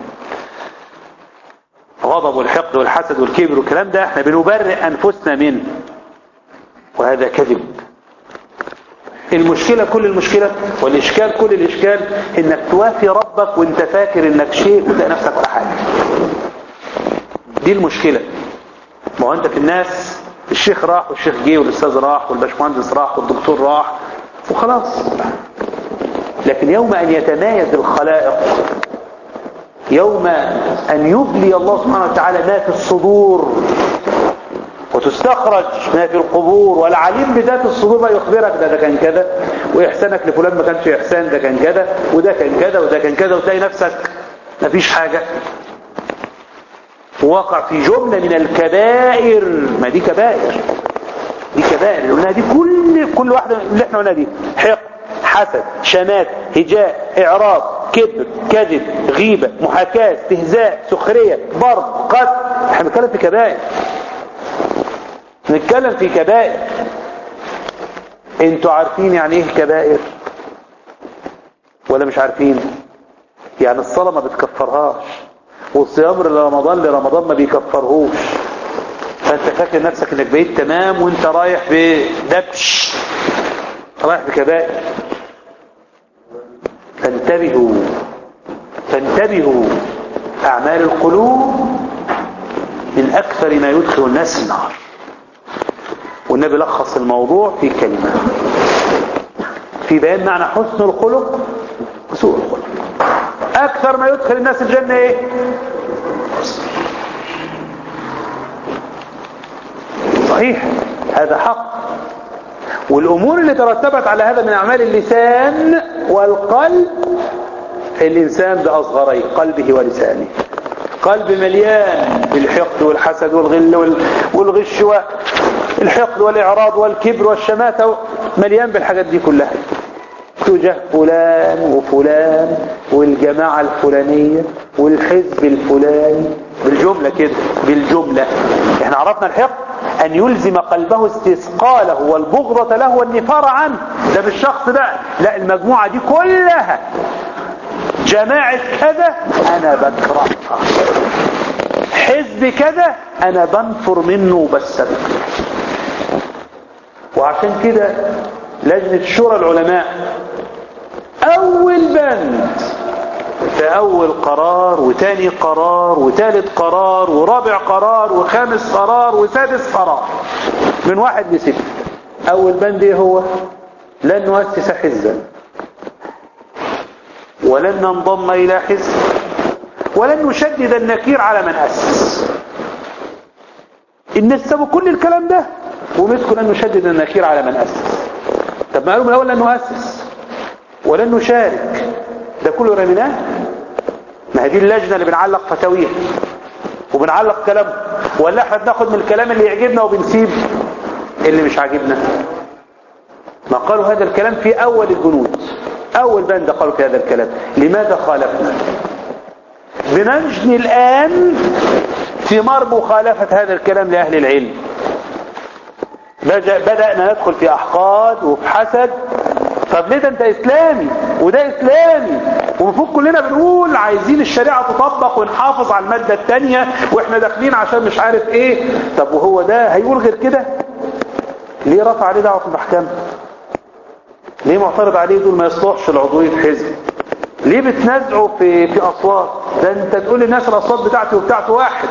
غضب والحقد والحسد والكبر والكلام ده احنا بنبرئ انفسنا منه وهذا كذب المشكلة كل المشكلة والإشكال كل الإشكال إنك توافي ربك وإنت فاكر إنك شيء وتلاقي نفسك ولا حاجة دي المشكلة ما هو انت في الناس الشيخ راح والشيخ جه والاستاذ راح والباشمهندس راح والدكتور راح وخلاص لكن يوم ان يتمايز الخلائق يوم ان يبلي الله سبحانه وتعالى ما في الصدور وتستخرج ما في القبور والعليم بذات الصدور بقى يخبرك ده ده كان كذا واحسانك لفلان ما كانش احسان ده كان كذا وده كان كذا وده كان كذا وتلاقي نفسك مفيش حاجة وقع في جملة من الكبائر ما دي كبائر دي كبائر اللي قلناها دي كل كل واحدة اللي احنا قلناها دي حقد حسد شمات هجاء اعراض كبر كذب غيبة محاكاة استهزاء سخرية ضرب قتل احنا بنتكلم في كبائر نتكلم في كبائر انتوا عارفين يعني ايه كبائر ولا مش عارفين يعني الصلاة ما بتكفرهاش والصيام لرمضان لرمضان ما بيكفرهوش فانت فاكر نفسك انك بقيت تمام وانت رايح بدبش رايح بكبائر فانتبهوا فانتبهوا اعمال القلوب من اكثر ما يدخل الناس النار والنبي لخص الموضوع في كلمة في بيان معنى حسن الخلق وسوء الخلق اكثر ما يدخل الناس الجنة ايه صحيح هذا حق والامور اللي ترتبت على هذا من اعمال اللسان والقلب الانسان باصغري قلبه ولسانه قلب مليان بالحقد والحسد والغل والغش والحقد والاعراض والكبر والشماتة مليان بالحاجات دي كلها تجاه فلان وفلان والجماعة الفلانية والحزب الفلاني بالجملة كده بالجملة احنا عرفنا الحقد ان يلزم قلبه استثقاله والبغضة له والنفار عنه ده بالشخص ده لا المجموعة دي كلها جماعة كذا انا بكرهها حزب كذا انا بنفر منه وبسبب وعشان كده لجنة شورى العلماء اول بند في اول قرار وتاني قرار وتالت قرار ورابع قرار وخامس قرار وسادس قرار من واحد لست اول بند ايه هو لن نؤسس حزبا ولن ننضم الى حزب ولن نشدد النكير على من اسس الناس سابوا كل الكلام ده ومسكوا لن نشدد النكير على من اسس طب ما قالوا من الاول لن نؤسس ولن نشارك ده كله رميناه ما هي دي اللجنه اللي بنعلق فتاويها وبنعلق كلام ولا احنا بناخد من الكلام اللي يعجبنا وبنسيب اللي مش عاجبنا ما قالوا هذا الكلام في اول الجنود اول بند قالوا في هذا الكلام لماذا خالفنا بنجني الان ثمار مخالفة هذا الكلام لأهل العلم بدأنا ندخل في أحقاد وفي حسد طب ليه ده انت اسلامي وده اسلامي ومفروض كلنا بنقول عايزين الشريعة تطبق ونحافظ على المادة التانية واحنا داخلين عشان مش عارف ايه طب وهو ده هيقول غير كده ليه رفع عليه دعوة المحكمة ليه معترض عليه دول ما يصلحش العضوية حزب ليه بتنازعوا في في اصوات ده انت تقول للناس الاصوات بتاعتي وبتاعته واحد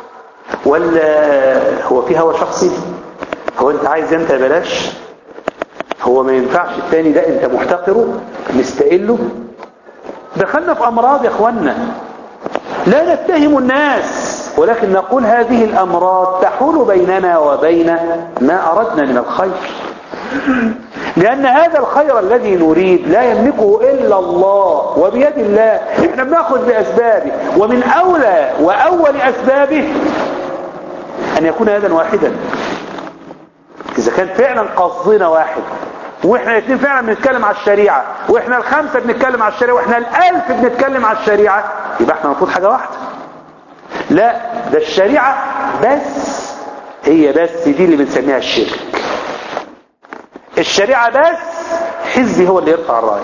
ولا هو في هوى شخصي هو انت عايز انت بلاش هو ما ينفعش التاني ده انت محتقره مستقله دخلنا في امراض يا اخوانا لا نتهم الناس ولكن نقول هذه الامراض تحول بيننا وبين ما اردنا من الخير لأن هذا الخير الذي نريد لا يملكه إلا الله وبيد الله احنا بناخذ بأسبابه ومن أولى وأول أسبابه أن يكون هذا واحدا إذا كان فعلا قصدنا واحد واحنا الاثنين فعلا بنتكلم على الشريعة واحنا الخمسة بنتكلم على الشريعة واحنا الألف بنتكلم على الشريعة يبقى احنا المفروض حاجة واحدة لا ده الشريعة بس هي بس دي اللي بنسميها الشرك الشريعة بس حزبي هو اللي يرفع الراية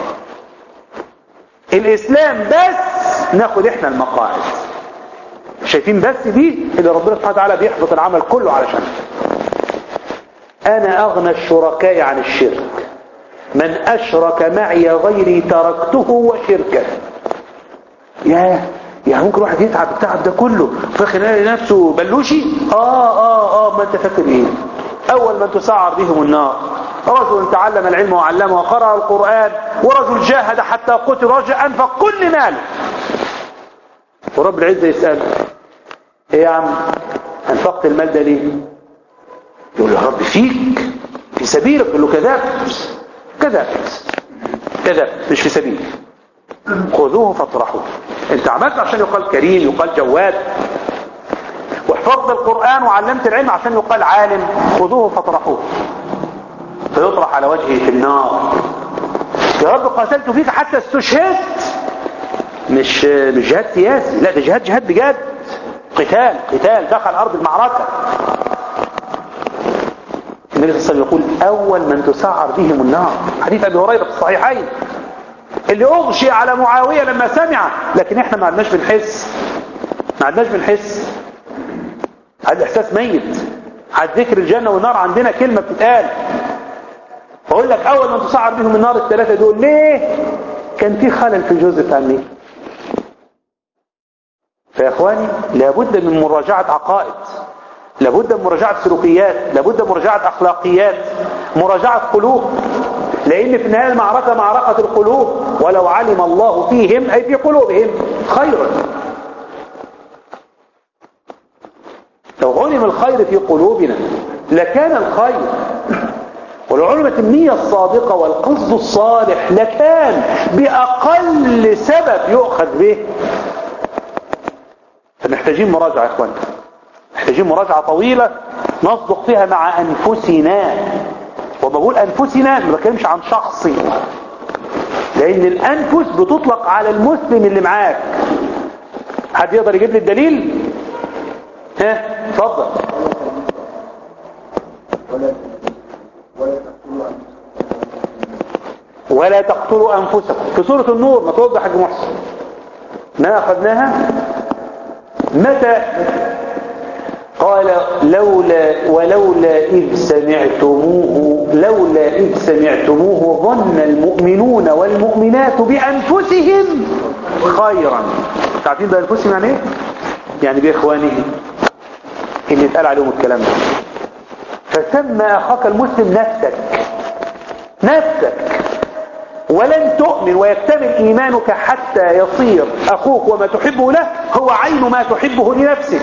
الاسلام بس ناخد احنا المقاعد شايفين بس دي اللي ربنا سبحانه وتعالى بيحبط العمل كله علشان انا اغنى الشركاء عن الشرك من اشرك معي غيري تركته وشركه يا يعني ممكن واحد يتعب التعب ده كله فاخر نفسه بلوشي اه اه اه ما انت فاكر ايه اول من تسعر بهم النار رجل تعلم العلم وعلمه وقرأ القرآن ورجل جاهد حتى قتل رجل انفق كل ماله ورب العزة يسأله ايه يا عم انفقت المال ده ليه يقول له يا رب فيك في سبيلك يقول له كذبت كذبت كذبت مش في سبيلك خذوه فاطرحوه انت عملت عشان يقال كريم يقال جواد وحفظت القرآن وعلمت العلم عشان يقال عالم خذوه فاطرحوه فيطرح على وجهه في النار يا رب قاتلت فيك حتى استشهدت مش مش جهاد سياسي لا ده جهاد جهاد بجد قتال قتال دخل ارض المعركة النبي صلى الله عليه وسلم يقول اول من تسعر بهم النار حديث ابي هريره في الصحيحين اللي اغشي على معاوية لما سمع لكن احنا ما عدناش بنحس ما عدناش بنحس هذا الاحساس ميت على ذكر الجنة والنار عندنا كلمة بتتقال بقول لك اول من تسعر بهم النار الثلاثة دول ليه كان في خلل في الجزء بتاع النيل فيا اخواني لابد من مراجعة عقائد لابد من مراجعة سلوكيات لابد من مراجعة اخلاقيات مراجعة قلوب لان في النهاية المعركة معركة القلوب ولو علم الله فيهم اي في قلوبهم خيرا لو علم الخير في قلوبنا لكان الخير ولو علمت النية الصادقة والقصد الصالح لكان بأقل سبب يؤخذ به فمحتاجين مراجعة يا اخوان محتاجين مراجعة طويلة نصدق فيها مع أنفسنا وما بقول أنفسنا ما بتكلمش عن شخصي لأن الأنفس بتطلق على المسلم اللي معاك حد يقدر يجيب لي الدليل ها اتفضل ولا تقتلوا أنفسكم في سورة النور ما توضح حاج محسن ما أخذناها متى قال لولا ولولا إذ سمعتموه لولا إذ سمعتموه ظن المؤمنون والمؤمنات بأنفسهم خيرا تعرفين بأنفسهم يعني ايه؟ يعني بإخوانهم اللي اتقال عليهم الكلام ده فسمى أخاك المسلم نفسك نفسك ولن تؤمن ويكتمل إيمانك حتى يصير أخوك وما تحبه له هو عين ما تحبه لنفسك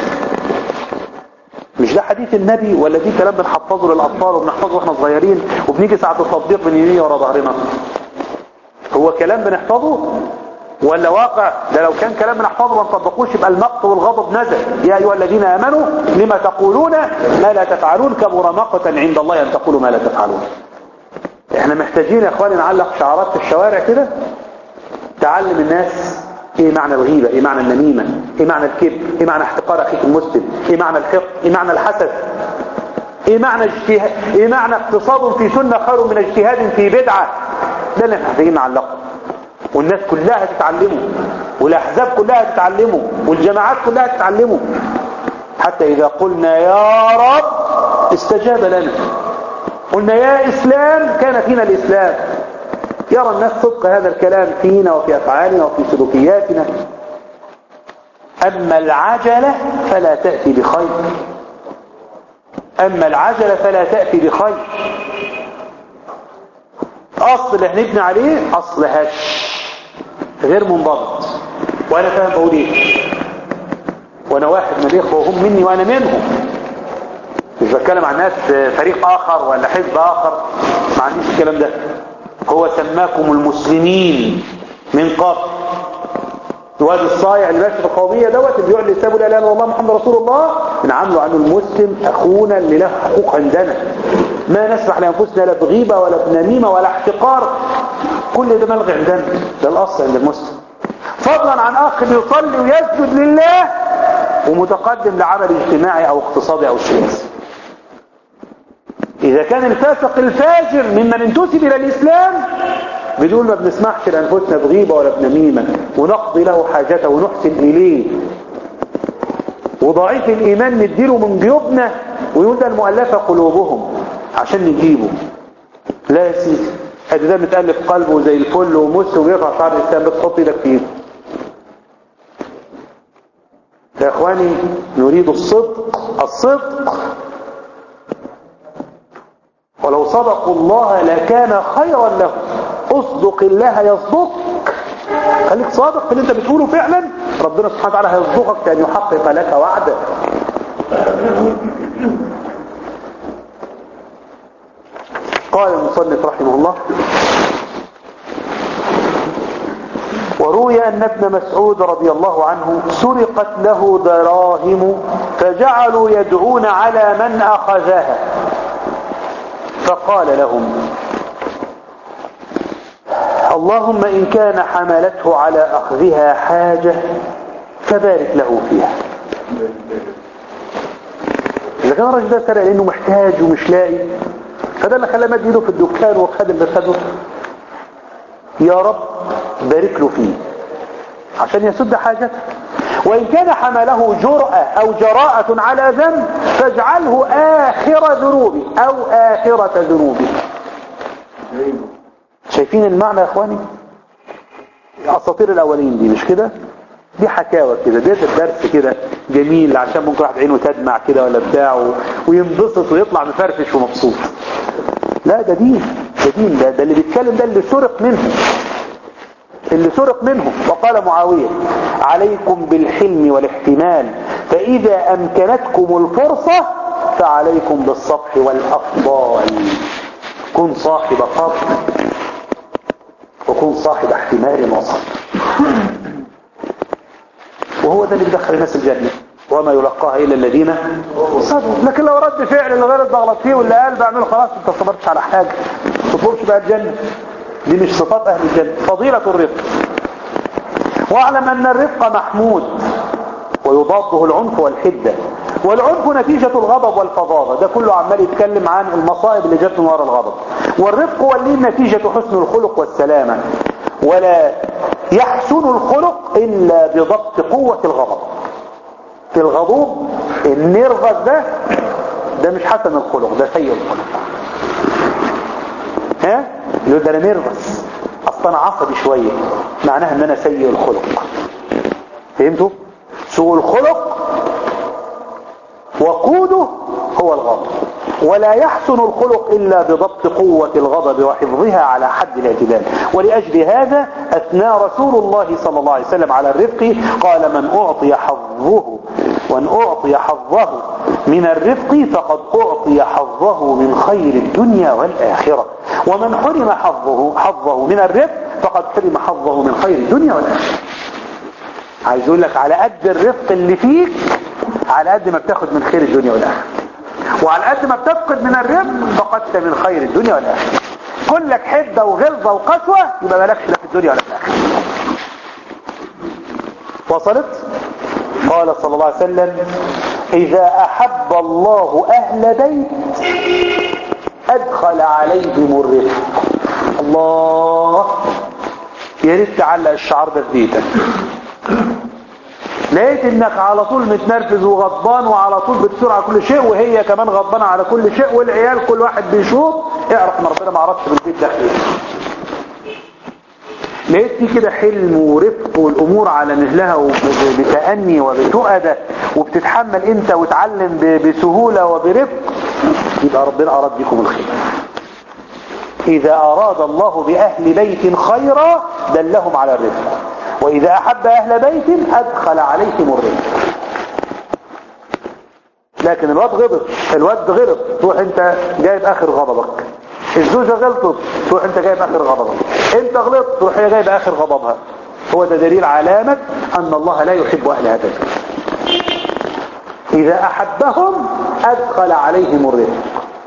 مش ده حديث النبي ولا دي كلام بنحفظه للأطفال وبنحفظه واحنا صغيرين وبنيجي ساعة التطبيق من يمين ورا ظهرنا هو كلام بنحفظه ولا واقع ده لو كان كلام بنحفظه ما نطبقوش يبقى المقت والغضب نزل يا أيها الذين آمنوا لما تقولون ما لا تفعلون كبر مقتا عند الله أن تقولوا ما لا تفعلون احنا محتاجين يا اخواني نعلق شعارات في الشوارع كده تعلم الناس ايه معنى الغيبة ايه معنى النميمة ايه معنى الكذب ايه معنى احتقار اخيك المسلم ايه معنى الحقد ايه معنى الحسد ايه معنى اجتهاد ايه معنى اقتصاد في سنة خير من اجتهاد في بدعة ده اللي احنا محتاجين نعلقه والناس كلها تتعلمه والاحزاب كلها تتعلمه والجماعات كلها تتعلمه حتى اذا قلنا يا رب استجاب لنا قلنا يا إسلام كان فينا الإسلام يرى الناس صدق هذا الكلام فينا وفي أفعالنا وفي سلوكياتنا أما العجلة فلا تأتي بخير أما العجلة فلا تأتي بخير أصل اللي هنبني عليه أصل هش غير منضبط وأنا فاهم بقول إيه وأنا واحد من الإخوة وهم مني وأنا منهم مش بتكلم عن ناس فريق اخر ولا حزب اخر ما عنديش الكلام ده هو سماكم المسلمين من قبل الواد الصايع اللي ماشي في القوميه دوت اللي بيقعد لسابه لا اله الا الله محمد رسول الله بنعامله عنه المسلم اخونا اللي له حقوق عندنا ما نسمح لانفسنا لا بغيبه ولا بنميمه ولا احتقار كل ده ملغي عندنا ده الاصل عند المسلم فضلا عن اخ بيصلي ويسجد لله ومتقدم لعمل اجتماعي او اقتصادي او سياسي إذا كان الفاسق الفاجر ممن انتسب إلى الإسلام بدون ما بنسمحش لأنفسنا بغيبة ولا بنميمة ونقضي له حاجته ونحسن إليه وضعيف الإيمان نديله من جيوبنا ويقول ده المؤلفة قلوبهم عشان نجيبه لا يا سيدي ادي ده متألف قلبه زي الفل ومس وبيرفع شعر الإسلام بتحط ايدك فيه يا اخواني نريد الصدق الصدق ولو صدقوا الله لكان خيرا لهم اصدق الله يصدقك خليك صادق في اللي انت بتقوله فعلا ربنا سبحانه وتعالى هيصدقك كان يحقق لك وعده قال المصنف رحمه الله وروي أن ابن مسعود رضي الله عنه سرقت له دراهم فجعلوا يدعون على من أخذها فقال لهم اللهم إن كان حملته على أخذها حاجة فبارك له فيها إذا كان الراجل ده سرق لأنه محتاج ومش لاقي فده اللي خلاه مد ايده في الدكان وخد اللي خده يا رب بارك له فيه عشان يسد حاجته وإن كان حمله جرأة أو جراءة على ذنب فاجعله آخر ذنوبه أو آخرة ذنوبه شايفين المعنى يا اخواني اساطير الاولين دي مش كده دي حكاوى كده ده درس كده جميل عشان ممكن واحد عينه تدمع كده ولا بتاع و... وينبسط ويطلع مفرفش ومبسوط لا ده دين ده دين ده, ده اللي بيتكلم ده اللي سرق منه اللي سرق منه وقال معاوية عليكم بالحلم والاحتمال فإذا أمكنتكم الفرصة فعليكم بالصفح والأفضال كن صاحب فضل وكن صاحب احتمال وصبر وهو ده اللي بيدخل الناس الجنة وما يلقاها إلا الذين صبروا لكن لو رد فعل الغير ضغلط فيه واللي قال بعمله خلاص انت صبرتش على حاجة ما تطلبش بقى الجنة دي مش صفات أهل الجنة فضيلة الرفق واعلم أن الرفق محمود ويضاده العنف والحدة والعنف نتيجة الغضب والفظاظة ده كله عمال يتكلم عن المصائب اللي جت من وراء الغضب والرفق واللين نتيجة حسن الخلق والسلامة ولا يحسن الخلق إلا بضبط قوة الغضب في الغضوب النرفز ده ده مش حسن الخلق ده سيء الخلق ها يقول ده انا نرفز اصلا انا عصبي شوية معناها ان انا سيء الخلق فهمتوا سوء الخلق وقوده هو الغضب ولا يحسن الخلق إلا بضبط قوة الغضب وحفظها على حد الاعتدال ولأجل هذا أثنى رسول الله صلى الله عليه وسلم على الرفق قال من أعطي حظه وان أعطي حظه من الرفق فقد أعطي حظه من خير الدنيا والآخرة ومن حرم حظه, حظه من الرفق فقد حرم حظه من خير الدنيا والآخرة عايز اقول لك على قد الرفق اللي فيك على قد ما بتاخد من خير الدنيا والآخرة وعلى قد ما بتفقد من الرفق فقدت من خير الدنيا والآخرة كلك حدة وغلظة وقسوة يبقى مالكش لا في الدنيا ولا في الآخرة وصلت قال صلى الله عليه وسلم إذا أحب الله أهل بيت أدخل عليهم الرفق الله يا ريت تعلق الشعار ده في بيتك لقيت انك على طول متنرفز وغضبان وعلى طول بتثور على كل شيء وهي كمان غضبانه على كل شيء والعيال كل واحد بيشوف اعرف ان ربنا ما عرفش بالبيت ده خير لقيت في كده حلم ورفق والامور على مهلها وبتأني وبتؤدة وبتتحمل انت وتعلم بسهولة وبرفق يبقى ربنا اراد بكم الخير اذا اراد الله باهل بيت خيرا دلهم على الرفق وإذا أحب أهل بيت أدخل عليهم الرزق لكن الواد غضب الواد غضب تروح انت جايب اخر غضبك الزوجة غلطت تروح انت جايب اخر غضبك انت غلطت تروح هي جايب اخر غضبها هو ده دليل علامة ان الله لا يحب اهل هذا البيت اذا احبهم ادخل عليهم الرزق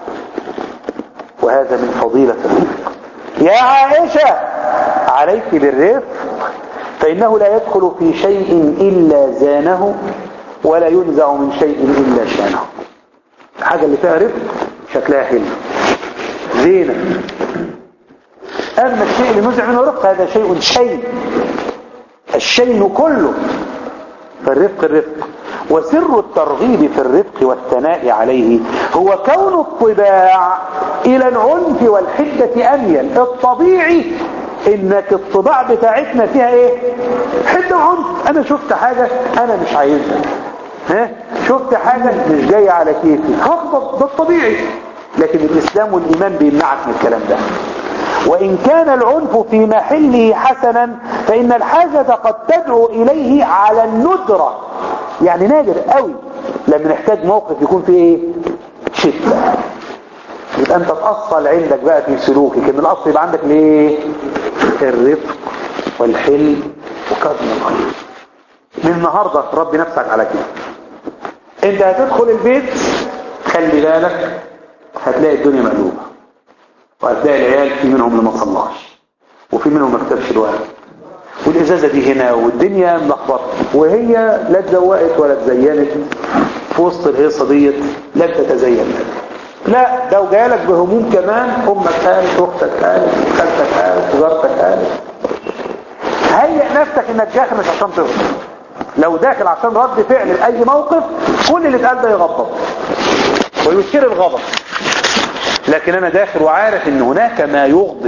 وهذا من فضيلة الرزق يا عائشة عليك بالرزق فإنه لا يدخل في شيء إلا زانه ولا ينزع من شيء إلا شانه الحاجة اللي فيها رفق شكلها حلو زينة أما الشيء اللي نزع منه رفق هذا شيء شيء الشيء كله فالرفق الرفق وسر الترغيب في الرفق والثناء عليه هو كون الطباع إلى العنف والحدة أميل الطبيعي انك الطباع بتاعتنا فيها ايه حد عنف انا شفت حاجة انا مش عايزها ها شفت حاجة مش جاية على كيفي هغضب ده الطبيعي لكن الإسلام والإيمان بيمنعك من الكلام ده وإن كان العنف في محله حسنا فإن الحاجة قد تدعو إليه على الندرة يعني نادر قوي لما نحتاج موقف يكون فيه ايه شدة يبقى انت تأصل عندك بقى في سلوكك ان الاصل يبقى عندك ليه الرفق والحلم وكظم الغيظ من النهاردة ربي نفسك على كده انت هتدخل البيت خلي بالك هتلاقي الدنيا مقلوبة وهتلاقي العيال في منهم اللي ما صلاش وفي منهم ما كتبش الوقت والازازة دي هنا والدنيا ملخبطه وهي لا اتزوقت ولا اتزينت في وسط الهيصة ديت لا تتزين لا ده وجايلك بهموم كمان امك قالت واختك قالت وخالتك قالت وجارتك قالت هيئ نفسك انك داخل مش عشان تغضب لو داخل عشان رد فعل لاي موقف كل اللي اتقال ده يغضب ويثير الغضب لكن انا داخل وعارف ان هناك ما يغضب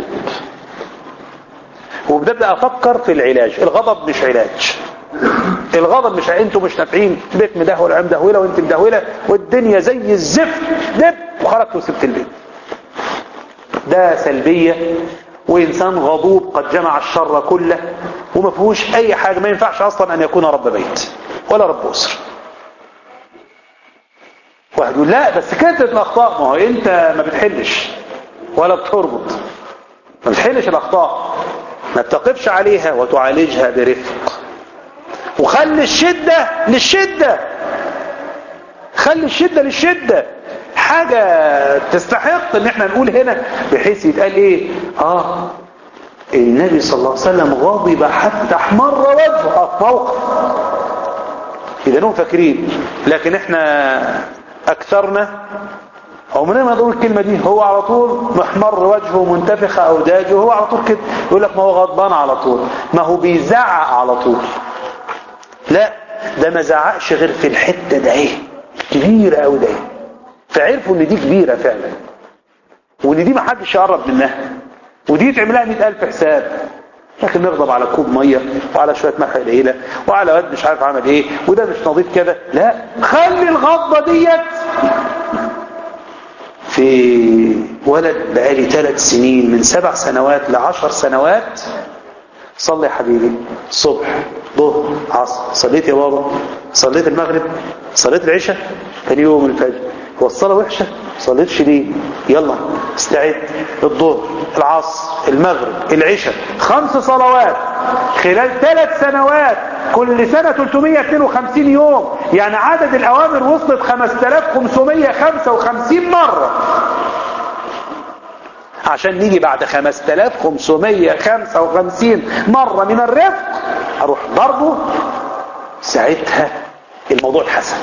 وببدأ افكر في العلاج الغضب مش علاج الغضب مش انتوا مش نافعين بيت مدهول عم دهوله وانت مدهوله والدنيا زي الزفت دب وخرجت وسبت البيت ده سلبية وإنسان غضوب قد جمع الشر كله وما فيهوش أي حاجة ما ينفعش أصلا أن يكون رب بيت ولا رب أسر واحد يقول لا بس كانت الأخطاء ما هو أنت ما بتحلش ولا بتربط ما بتحلش الأخطاء ما بتقفش عليها وتعالجها برفق وخلي الشدة للشدة خلي الشدة للشدة حاجة تستحق ان احنا نقول هنا بحيث يتقال ايه اه النبي صلى الله عليه وسلم غضب حتى احمر وجهه في موقف اذا هم فاكرين لكن احنا اكثرنا عمرنا ما نقول الكلمة دي هو على طول محمر وجهه منتفخة اوداجه هو على طول كده يقول لك ما هو غضبان على طول ما هو بيزعق على طول لا ده ما زعقش غير في الحتة ده ايه كبيرة قوي ده فعرفوا ان دي كبيرة فعلا وان دي ما حدش يقرب منها ودي تعملها مئة ألف حساب لكن نغضب على كوب مية وعلى شوية ملح قليلة وعلى واد مش عارف عمل ايه وده مش نظيف كده لا خلي الغضبة ديت في ولد بقالي ثلاث سنين من سبع سنوات لعشر سنوات صلي يا حبيبي صبح ظهر عصر صليت يا بابا صليت المغرب صليت العشاء ثاني يوم الفجر هو الصلاة وحشة صليتش ليه يلا استعد الظهر العصر المغرب العشاء خمس صلوات خلال ثلاث سنوات كل سنة 352 يوم يعني عدد الأوامر وصلت 5555 مرة عشان نيجي بعد 5555 مرة من الرفق اروح ضربه ساعتها الموضوع اتحسن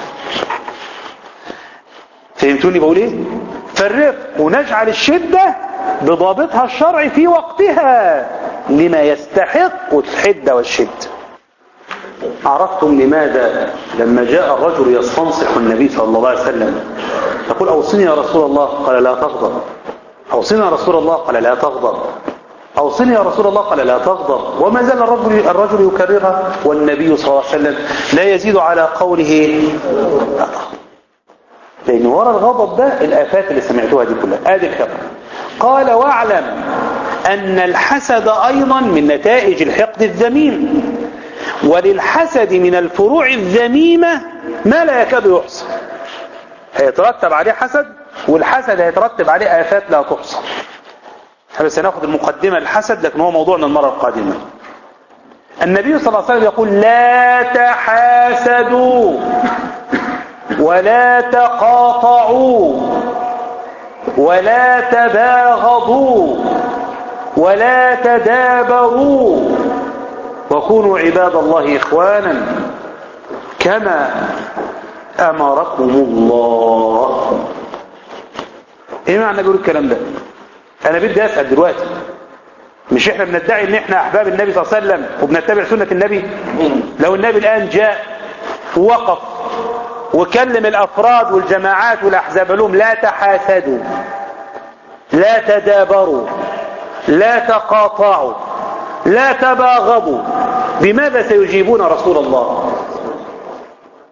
فهمتوني بقول ايه فالرفق ونجعل الشدة بضابطها الشرعي في وقتها لما يستحق الحدة والشدة عرفتم لماذا لما جاء الرجل يستنصح النبي صلى الله عليه وسلم يقول اوصني يا رسول الله قال لا تغضب اوصني يا رسول الله قال لا تغضب اوصني يا رسول الله قال لا تغضب وما زال الرجل, الرجل يكررها والنبي صلى الله عليه وسلم لا يزيد على قوله لا تغضب لان ورا الغضب ده الافات اللي سمعتوها دي كلها ادي الحقد قال واعلم ان الحسد ايضا من نتائج الحقد الذميم وللحسد من الفروع الذميمة ما لا يكاد يحصى هيترتب عليه حسد والحسد هيترتب عليه آفات لا تحصى احنا بس هناخد المقدمة الحسد لكن هو موضوعنا المرة القادمة النبي صلى الله عليه وسلم يقول لا تحاسدوا ولا تقاطعوا ولا تباغضوا ولا تدابروا وكونوا عباد الله إخوانا كما أمركم الله ايه معنى بيقول الكلام ده انا بدي اسأل دلوقتي مش احنا بندعي ان احنا احباب النبي صلى الله عليه وسلم وبنتبع سنة النبي لو النبي الان جاء ووقف وكلم الافراد والجماعات والاحزاب لهم لا تحاسدوا لا تدابروا لا تقاطعوا لا تباغضوا بماذا سيجيبون رسول الله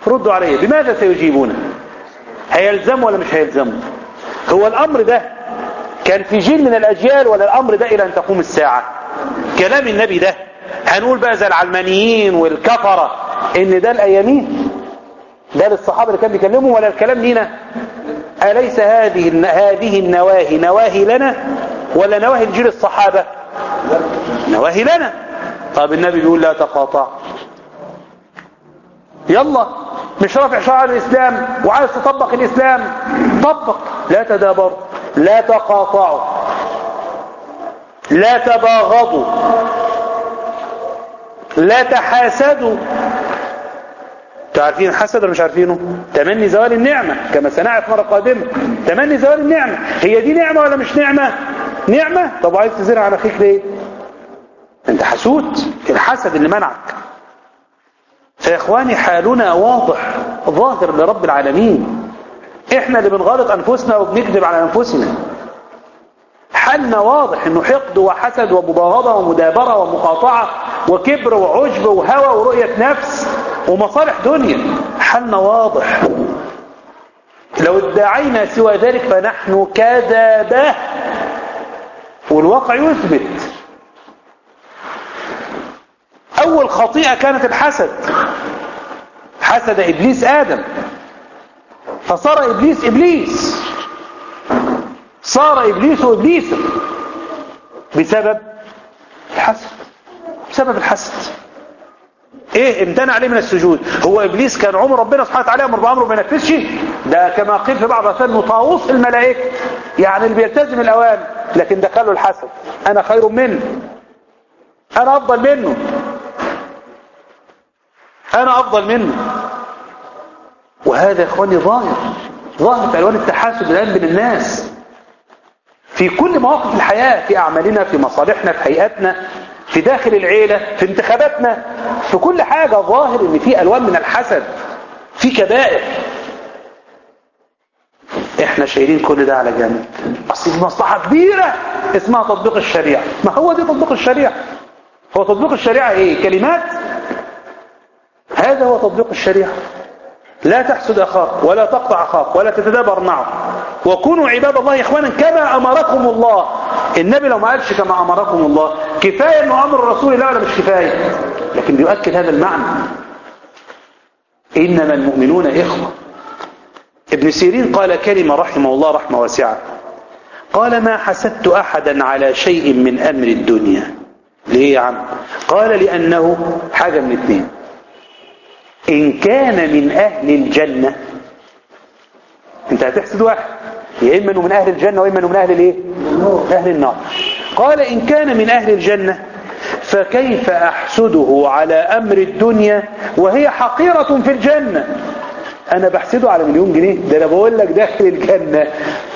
ردوا علي بماذا سيجيبون هيلزم ولا مش هيلزم هو الأمر ده كان في جيل من الأجيال ولا الأمر ده إلى أن تقوم الساعة كلام النبي ده هنقول بقى زي العلمانيين والكفرة إن ده الأيامين ده للصحابة اللي كان بيكلمهم ولا الكلام لينا أليس هذه هذه النواهي نواهي لنا ولا نواهي لجيل الصحابة نواهي لنا طب النبي بيقول لا تقاطع يلا مش رافع شعار الإسلام وعايز تطبق الإسلام طبق لا تدابروا لا تقاطعوا لا تباغضوا لا تحاسدوا تعرفين الحسد ولا مش عارفينه تمني زوال النعمة كما سنعرف مرة قادمة تمني زوال النعمة هي دي نعمة ولا مش نعمة نعمة طب عايز تزرع على اخيك ليه انت حسود الحسد اللي منعك فيا اخواني حالنا واضح ظاهر لرب العالمين احنا اللي بنغلط انفسنا وبنكذب على انفسنا حالنا واضح انه حقد وحسد ومباغضة ومدابرة ومقاطعة وكبر وعجب وهوى ورؤية نفس ومصالح دنيا حالنا واضح لو ادعينا سوى ذلك فنحن كذبة والواقع يثبت اول خطيئة كانت الحسد حسد ابليس ادم فصار ابليس ابليس صار ابليس ابليسا بسبب الحسد بسبب الحسد ايه امتنع عليه من السجود هو ابليس كان عمر ربنا سبحانه وتعالى امر بامره ما ينفذش ده كما قيل في بعض الاثار انه طاووس الملائكه يعني اللي بيلتزم الاوامر لكن دخله الحسد انا خير منه انا افضل منه انا افضل منه وهذا يا اخواني ظاهر ظاهر في الوان التحاسد الان بين الناس في كل مواقف الحياه في اعمالنا في مصالحنا في هيئاتنا في داخل العيلة في انتخاباتنا في كل حاجة ظاهر ان في الوان من الحسد في كبائر احنا شايلين كل ده على جنب اصل دي مصلحة كبيرة اسمها تطبيق الشريعة ما هو دي تطبيق الشريعة هو تطبيق الشريعة ايه كلمات هذا هو تطبيق الشريعة لا تحسد اخاك ولا تقطع اخاك ولا تتدابر معه وكونوا عباد الله اخوانا كما امركم الله النبي لو ما قالش كما امركم الله كفايه انه امر الرسول لا ولا مش كفايه لكن بيؤكد هذا المعنى انما المؤمنون اخوه ابن سيرين قال كلمه رحمه الله رحمه واسعه قال ما حسدت احدا على شيء من امر الدنيا ليه يا عم قال لانه حاجه من اثنين إن كان من أهل الجنة أنت هتحسد واحد يا إما أنه من أهل الجنة وإما أنه من أهل الإيه؟ أهل النار قال إن كان من أهل الجنة فكيف أحسده على أمر الدنيا وهي حقيرة في الجنة أنا بحسده على مليون جنيه ده أنا بقول لك داخل الجنة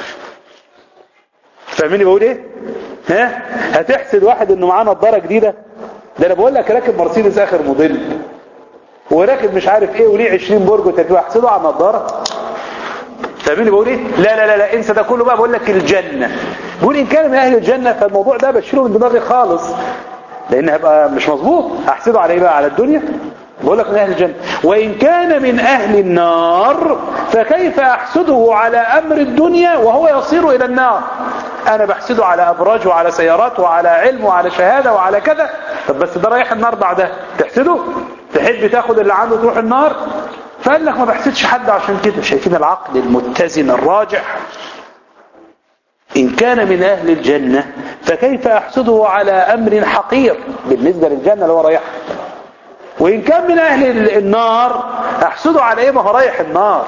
فاهميني بقول إيه؟ ها؟ هتحسد واحد إنه معاه نظارة جديدة ده أنا بقول لك راكب مرسيدس آخر موديل وراكب مش عارف ايه وليه 20 برج وتركيب احسده على النضاره فاهمين بقول ايه لا لا لا لا انسى ده كله بقى بقول لك الجنه بقول ان كان من اهل الجنه فالموضوع ده بشيله من دماغي خالص لان هيبقى مش مظبوط احسده على ايه بقى على الدنيا بقول لك من اهل الجنه وان كان من اهل النار فكيف احسده على امر الدنيا وهو يصير الى النار انا بحسده على ابراج وعلى سيارات وعلى علم وعلى شهاده وعلى كذا طب بس ده رايح النار بعدها تحسده تحب تاخد اللي عنده تروح النار فقال لك ما بحسدش حد عشان كده شايفين العقل المتزن الراجح إن كان من أهل الجنة فكيف أحسده على أمر حقير بالنسبة للجنة اللي هو رايحها وإن كان من أهل النار أحسده على إيه ما هو رايح النار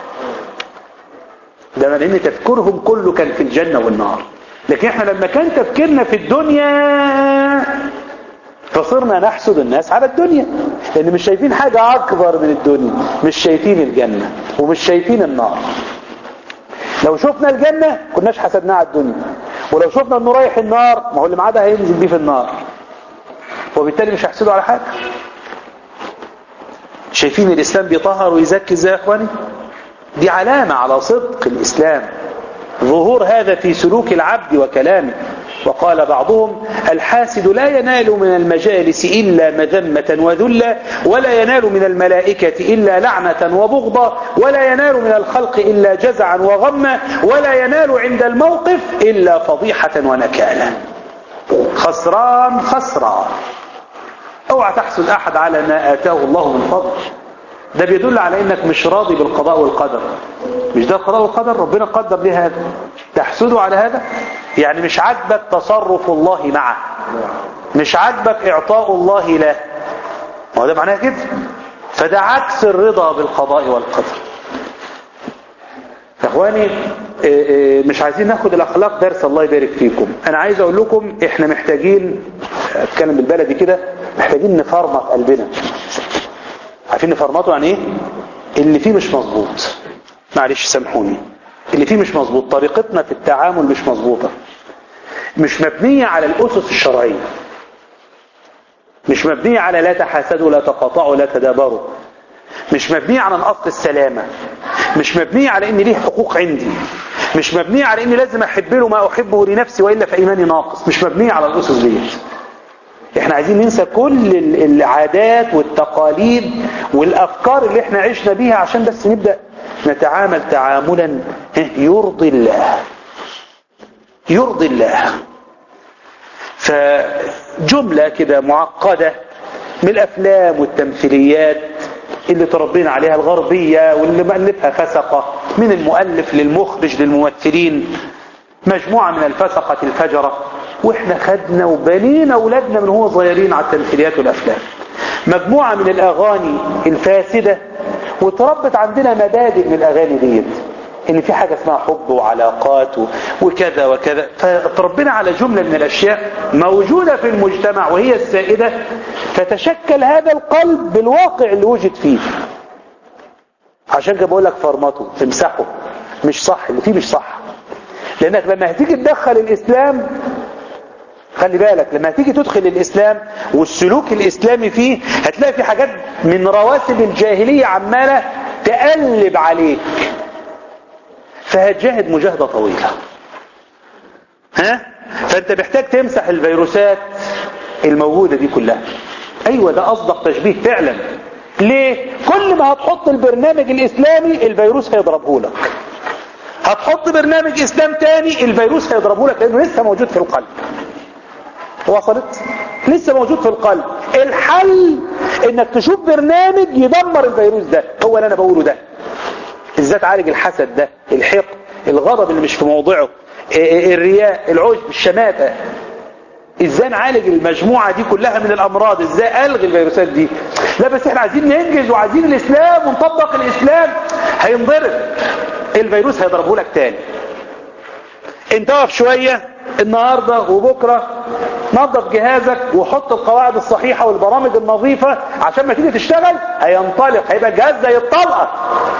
ده لأن تفكيرهم كله كان في الجنة والنار لكن احنا لما كان تفكيرنا في الدنيا فصرنا نحسد الناس على الدنيا لان مش شايفين حاجة اكبر من الدنيا مش شايفين الجنة ومش شايفين النار لو شفنا الجنة كناش حسدناها على الدنيا ولو شفنا انه رايح النار ما هو اللي معاه ده هينزل بيه في النار وبالتالي مش هيحسدوا على حاجة شايفين الاسلام بيطهر ويزكي ازاي يا اخواني دي علامة على صدق الاسلام ظهور هذا في سلوك العبد وكلامه وقال بعضهم الحاسد لا ينال من المجالس إلا مذمة وذلة ولا ينال من الملائكة إلا لعنة وبغضة ولا ينال من الخلق إلا جزعا وغما ولا ينال عند الموقف إلا فضيحة ونكالا خسران خسران اوعى تحسد أحد على ما آتاه الله من فضل ده بيدل على انك مش راضي بالقضاء والقدر مش ده القضاء والقدر ربنا قدر ليه هذا تحسده على هذا يعني مش عاجبك تصرف الله معه مش عاجبك اعطاء الله له هو ده معناه كده فده عكس الرضا بالقضاء والقدر يا اخواني مش عايزين ناخد الاخلاق درس الله يبارك فيكم انا عايز اقول لكم احنا محتاجين اتكلم بالبلدي كده محتاجين نفرمط قلبنا عارفين نفرمطه يعني ايه اللي فيه مش مظبوط معلش سامحوني اللي فيه مش مظبوط طريقتنا في التعامل مش مظبوطه مش مبنيه على الاسس الشرعيه مش مبنيه على لا تحاسدوا لا تقاطعوا لا تدابروا مش مبنيه على الاصل السلامه مش مبنيه على ان ليه حقوق عندي مش مبنيه على اني لازم احب له ما احبه لنفسي والا فايماني ناقص مش مبنيه على الاسس ديت احنا عايزين ننسى كل العادات والتقاليد والافكار اللي احنا عشنا بيها عشان بس نبدأ نتعامل تعاملا يرضي الله يرضي الله فجملة كده معقدة من الافلام والتمثيليات اللي تربينا عليها الغربية واللي مؤلفها فسقة من المؤلف للمخرج للممثلين مجموعة من الفسقة الفجرة واحنا خدنا وبنينا اولادنا من هو صغيرين على التمثيليات والافلام مجموعة من الاغاني الفاسدة وتربت عندنا مبادئ من الاغاني ديت ان في حاجة اسمها حب وعلاقات وكذا وكذا فتربينا على جملة من الاشياء موجودة في المجتمع وهي السائدة فتشكل هذا القلب بالواقع اللي وجد فيه عشان كده بقول لك فرمته تمسحه مش صح اللي فيه مش صح لانك لما هتيجي تدخل الاسلام خلي بالك لما هتيجي تدخل الاسلام والسلوك الاسلامي فيه هتلاقي في حاجات من رواسب الجاهلية عمالة تقلب عليك فهتجاهد مجاهدة طويلة ها فانت محتاج تمسح الفيروسات الموجودة دي كلها ايوه ده اصدق تشبيه فعلا ليه كل ما هتحط البرنامج الاسلامي الفيروس هيضربه لك هتحط برنامج اسلام تاني الفيروس هيضربه لك لانه لسه موجود في القلب وصلت لسه موجود في القلب الحل انك تشوف برنامج يدمر الفيروس ده هو اللي انا بقوله ده ازاي تعالج الحسد ده الحقد الغضب اللي مش في موضعه الرياء العجب الشماتة ازاي نعالج المجموعة دي كلها من الامراض ازاي الغي الفيروسات دي لا بس احنا عايزين ننجز وعايزين الاسلام ونطبق الاسلام هينضرب الفيروس هيضربه لك تاني انت اقف شوية النهاردة وبكرة نظف جهازك وحط القواعد الصحيحة والبرامج النظيفة عشان ما تيجي تشتغل هينطلق هيبقى الجهاز زي الطلقة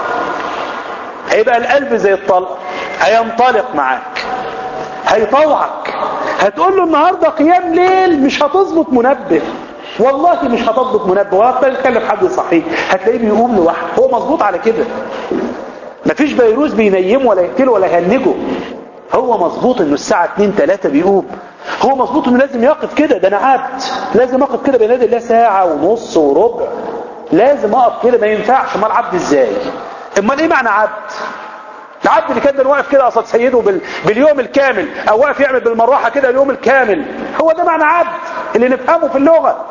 هيبقى القلب زي الطلقة هينطلق معاك هيطوعك هتقول له النهاردة قيام ليل مش هتظبط منبه والله مش هتضبط منبه ولا تكلم حد صحيح هتلاقيه بيقوم لوحده هو مظبوط على كده مفيش فيروس بينيمه ولا يقتله ولا يهنجه هو مظبوط انه الساعة 2 3 بيقوم هو مظبوط انه لازم يقف كده ده انا عبد لازم اقف كده بينادي الله ساعة ونص وربع لازم اقف كده ما ينفعش امال عبد ازاي امال ايه معنى عبد العبد اللي كان واقف كده قصاد سيده بال... باليوم الكامل او واقف يعمل بالمروحه كده اليوم الكامل هو ده معنى عبد اللي نفهمه في اللغه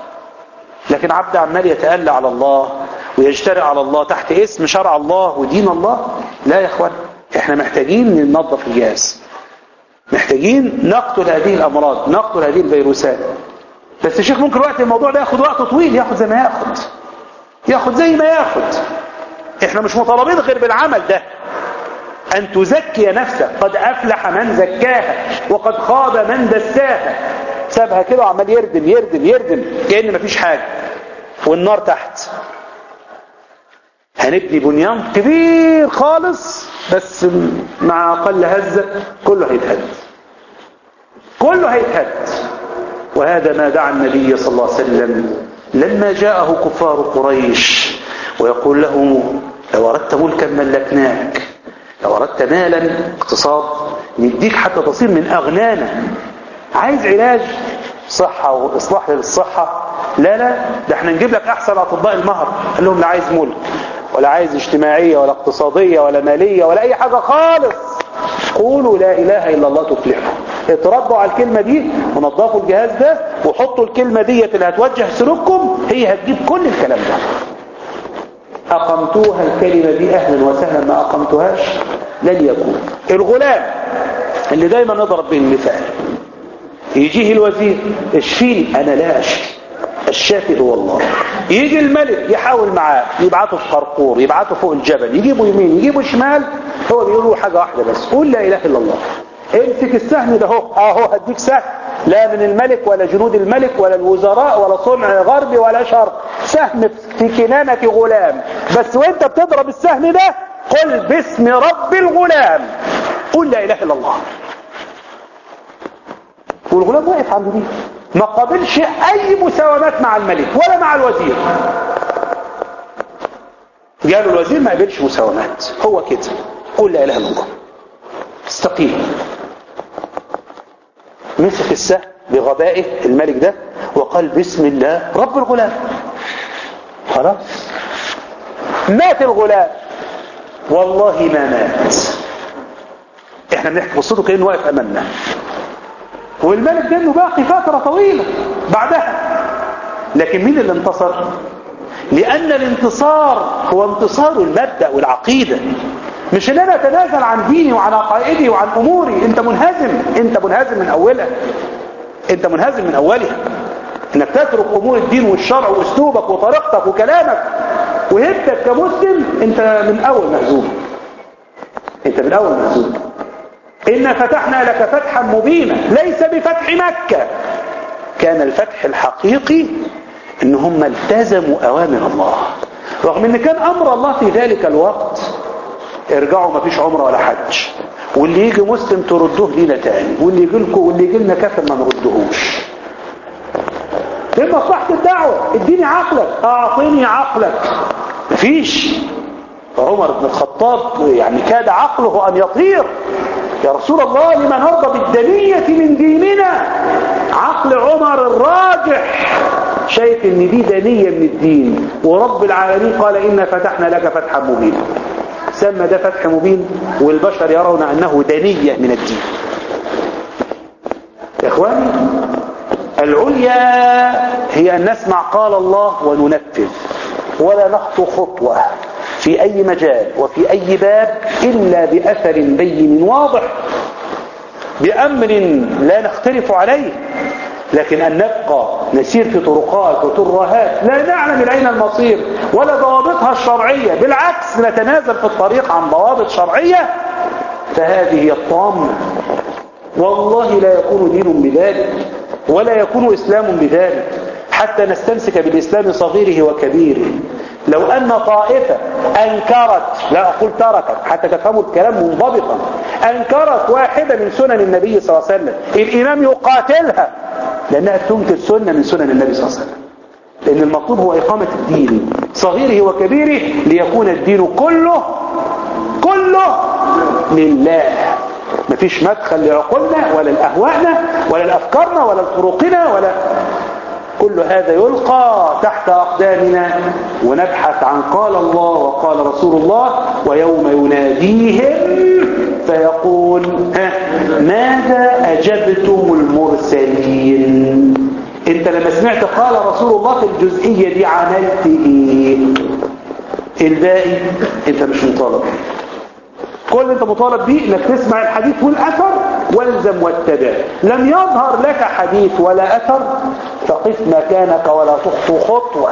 لكن عبد عمال يتألى على الله ويجترئ على الله تحت اسم شرع الله ودين الله لا يا اخوان احنا محتاجين ننظف الجهاز محتاجين نقتل هذه الامراض نقتل هذه الفيروسات بس الشيخ ممكن وقت الموضوع ده ياخد وقت طويل ياخد زي ما ياخد ياخد زي ما ياخد احنا مش مطالبين غير بالعمل ده ان تزكي نفسك قد افلح من زكاها وقد خاب من دساها سابها كده وعمال يردم يردم يردم كأن مفيش حاجة والنار تحت هنبني بنيان كبير خالص بس مع اقل هزة كله هيتهد كله هيتهد وهذا ما دعا النبي صلى الله عليه وسلم لما جاءه كفار قريش ويقول له لو أردت ملكا ملكناك لو أردت مالا اقتصاد نديك حتى تصير من أغنانا عايز علاج صحة واصلاح للصحة لا لا ده احنا نجيب لك احسن اطباء المهر قال لهم لا عايز ملك ولا عايز اجتماعية ولا اقتصادية ولا مالية ولا اي حاجة خالص قولوا لا اله الا الله تفلحوا اتربوا على الكلمة دي ونظفوا الجهاز ده وحطوا الكلمة دي اللي هتوجه سلوككم هي هتجيب كل الكلام ده أقمتوها الكلمة دي أهلا وسهلا ما أقمتوهاش لن يكون الغلام اللي دايما نضرب به المثال يجيه الوزير اشفيني أنا لا أشفي الشافي هو الله يجي الملك يحاول معاه يبعته في قرقور يبعته فوق الجبل يجيبه يمين يجيبه شمال هو بيقول له حاجة واحدة بس قول لا إله إلا الله امسك السهم ده اهو اهو هديك سهم لا من الملك ولا جنود الملك ولا الوزراء ولا صنع غربي ولا شرق سهم في كنانة غلام بس وانت بتضرب السهم ده قل باسم رب الغلام قل لا اله الا الله والغلام واقف عند دي ما قابلش اي مساومات مع الملك ولا مع الوزير قالوا الوزير ما قابلش مساومات هو كده قل لا اله الا الله استقيم مسك السهم بغبائه الملك ده وقال بسم الله رب الغلام خلاص مات الغلام والله ما مات احنا بنحكي قصته كانه واقف امامنا والملك ده انه باقي فتره طويله بعدها لكن مين اللي انتصر لان الانتصار هو انتصار المبدا والعقيده مش ان انا اتنازل عن ديني وعن عقائدي وعن اموري انت منهزم انت منهزم من اولها انت منهزم من اولها انك تترك امور الدين والشرع واسلوبك وطريقتك وكلامك وهبتك كمسلم انت من اول مهزوم انت من اول مهزوم إن فتحنا لك فتحا مبينا ليس بفتح مكة كان الفتح الحقيقي ان هم التزموا اوامر الله رغم ان كان امر الله في ذلك الوقت ارجعوا ما فيش عمره ولا حج واللي يجي مسلم تردوه لينا تاني واللي يجي لكم واللي يجي لنا كافر ما نردهوش دي مصلحة الدعوة اديني عقلك اعطيني عقلك مفيش عمر بن الخطاب يعني كاد عقله ان يطير يا رسول الله لما نرضى بالدنية من ديننا عقل عمر الراجح شايف ان دي دنية من الدين ورب العالمين قال إنا فتحنا لك فتحا مبينا سمى ده فتح مبين والبشر يرون أنه دنية من الدين يا إخواني العليا هي أن نسمع قال الله وننفذ ولا نخطو خطوة في أي مجال وفي أي باب إلا بأثر بين واضح بأمر لا نختلف عليه لكن أن نبقى نسير في طرقات وترهات لا نعلم الأين المصير ولا ضوابطها الشرعية بالعكس نتنازل في الطريق عن ضوابط شرعية فهذه هي الطامة والله لا يكون دين بذلك ولا يكون إسلام بذلك حتى نستمسك بالإسلام صغيره وكبيره لو أن طائفة أنكرت لا أقول تركت حتى تفهموا الكلام منضبطا أنكرت واحدة من سنن النبي صلى الله عليه وسلم الإمام يقاتلها لأنها تنكر سنة من سنن النبي صلى الله عليه وسلم لأن المطلوب هو إقامة الدين صغيره وكبيره ليكون الدين كله كله لله مفيش مدخل لعقولنا ولا لأهوائنا ولا لأفكارنا ولا لطرقنا ولا كل هذا يلقى تحت أقدامنا ونبحث عن قال الله وقال رسول الله ويوم يناديهم فيقول ها ماذا أجبتم المرسلين انت لما سمعت قال رسول الله في الجزئية دي عملت ايه الباقي انت مش مطالب كل اللي انت مطالب بيه انك تسمع الحديث والاثر والزم واتبع لم يظهر لك حديث ولا اثر فقف مكانك ولا تخطو خطوة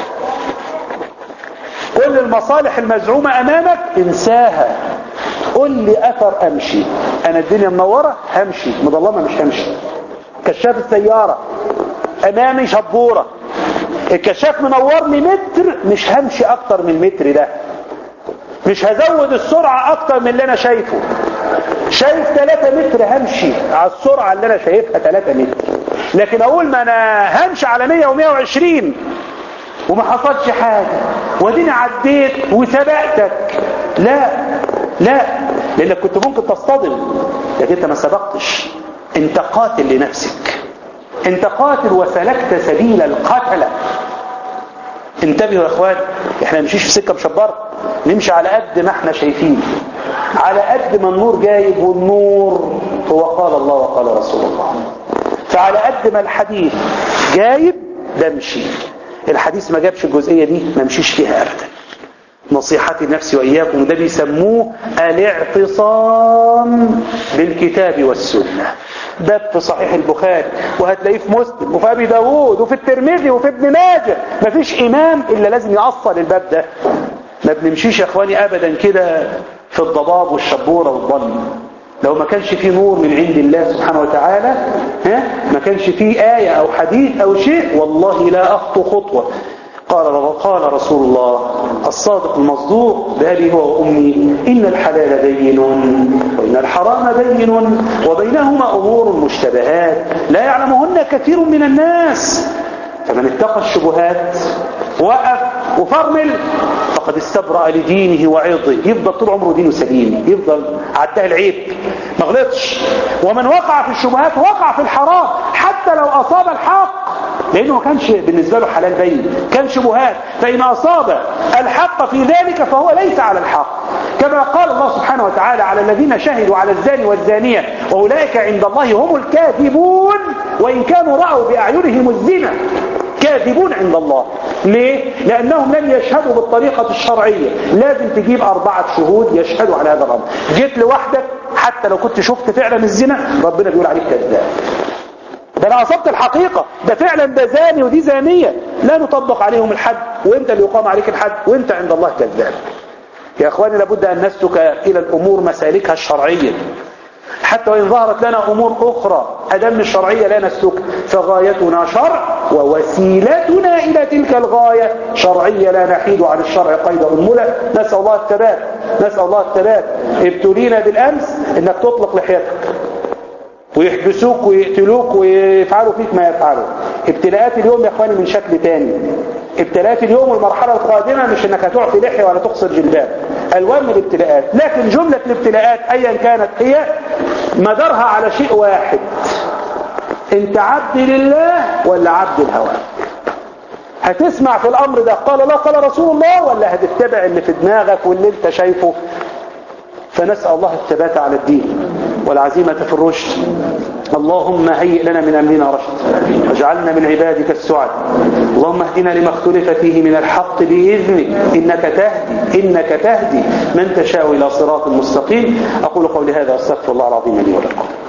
كل المصالح المزعومة امامك انساها قل لي اثر امشي انا الدنيا منورة همشي مظلمة مش همشي كشاف السيارة امامي شبورة الكشاف منور لي متر مش همشي اكتر من المتر ده مش هزود السرعة اكتر من اللي انا شايفه شايف 3 متر همشي على السرعة اللي انا شايفها 3 متر لكن اقول ما انا همشي على 100 و120 وما حصلش حاجة واديني عديت وسبقتك لا لا لانك كنت ممكن تصطدم لكن انت ما سبقتش انت قاتل لنفسك انت قاتل وسلكت سبيل القتلة انتبهوا يا اخوان احنا نمشيش في سكة مشبرة نمشي على قد ما احنا شايفين على قد ما النور جايب والنور هو قال الله وقال رسول الله فعلى قد ما الحديث جايب بمشي الحديث ما جابش الجزئية دي ما مشيش فيها ابدا نصيحتي لنفسي وإياكم وده بيسموه الاعتصام بالكتاب والسنة باب في صحيح البخاري وهتلاقيه في مسلم وفي أبي داود وفي الترمذي وفي ابن ماجه مفيش إمام إلا لازم يأصل الباب ده ما بنمشيش يا إخواني أبدا كده في الضباب والشبورة والظن لو ما كانش فيه نور من عند الله سبحانه وتعالى ها ما كانش فيه آية أو حديث أو شيء والله لا أخطو خطوة قال قال رسول الله الصادق المصدوق بأبي هو وأمي إن الحلال بين وإن الحرام بين وبينهما أمور مشتبهات لا يعلمهن كثير من الناس فمن اتقى الشبهات وقف وفرمل فقد استبرأ لدينه وعرضه يفضل طول عمره دينه سليم يفضل عداه العيب ما غلطش ومن وقع في الشبهات وقع في الحرام حتى لو أصاب الحق لأنه ما كانش بالنسبة له حلال بين كان شبهات فإن أصاب الحق في ذلك فهو ليس على الحق كما قال الله سبحانه وتعالى على الذين شهدوا على الزاني والزانية وأولئك عند الله هم الكاذبون وإن كانوا رأوا بأعينهم الزنا كاذبون عند الله ليه؟ لأنهم لم يشهدوا بالطريقة الشرعية لازم تجيب أربعة شهود يشهدوا على هذا الأمر جيت لوحدك حتى لو كنت شفت فعلا الزنا ربنا بيقول عليك كذاب ده انا اصبت الحقيقة ده فعلا ده زاني ودي زانية لا نطبق عليهم الحد وانت اللي يقام عليك الحد وانت عند الله كذاب يا اخواني لابد ان نسلك الى الامور مسالكها الشرعية حتى وإن ظهرت لنا أمور أخرى أدم الشرعية لا نسلك فغايتنا شرع ووسيلتنا إلى تلك الغاية شرعية لا نحيد عن الشرع قيد أنملة نسأل الله الثبات نسأل الله الثبات ابتلينا بالأمس إنك تطلق لحيتك ويحبسوك ويقتلوك ويفعلوا فيك ما يفعلوا ابتلاءات اليوم يا اخواني من شكل تاني ابتلاءات اليوم والمرحلة القادمة مش انك هتعطي لحية ولا تقصر جلباب الوان من الابتلاءات لكن جملة الابتلاءات ايا كانت هي مدارها على شيء واحد انت عبد لله ولا عبد الهوى هتسمع في الامر ده قال الله قال رسول الله ولا هتتبع اللي في دماغك واللي انت شايفه فنسأل الله الثبات على الدين والعزيمة في الرشد اللهم هيئ لنا من أمرنا رشد واجعلنا من عبادك السعد اللهم اهدنا لما اختلف فيه من الحق بإذنك إنك تهدي إنك تهدي من تشاء إلى صراط مستقيم أقول قولي هذا أستغفر الله العظيم لي ولكم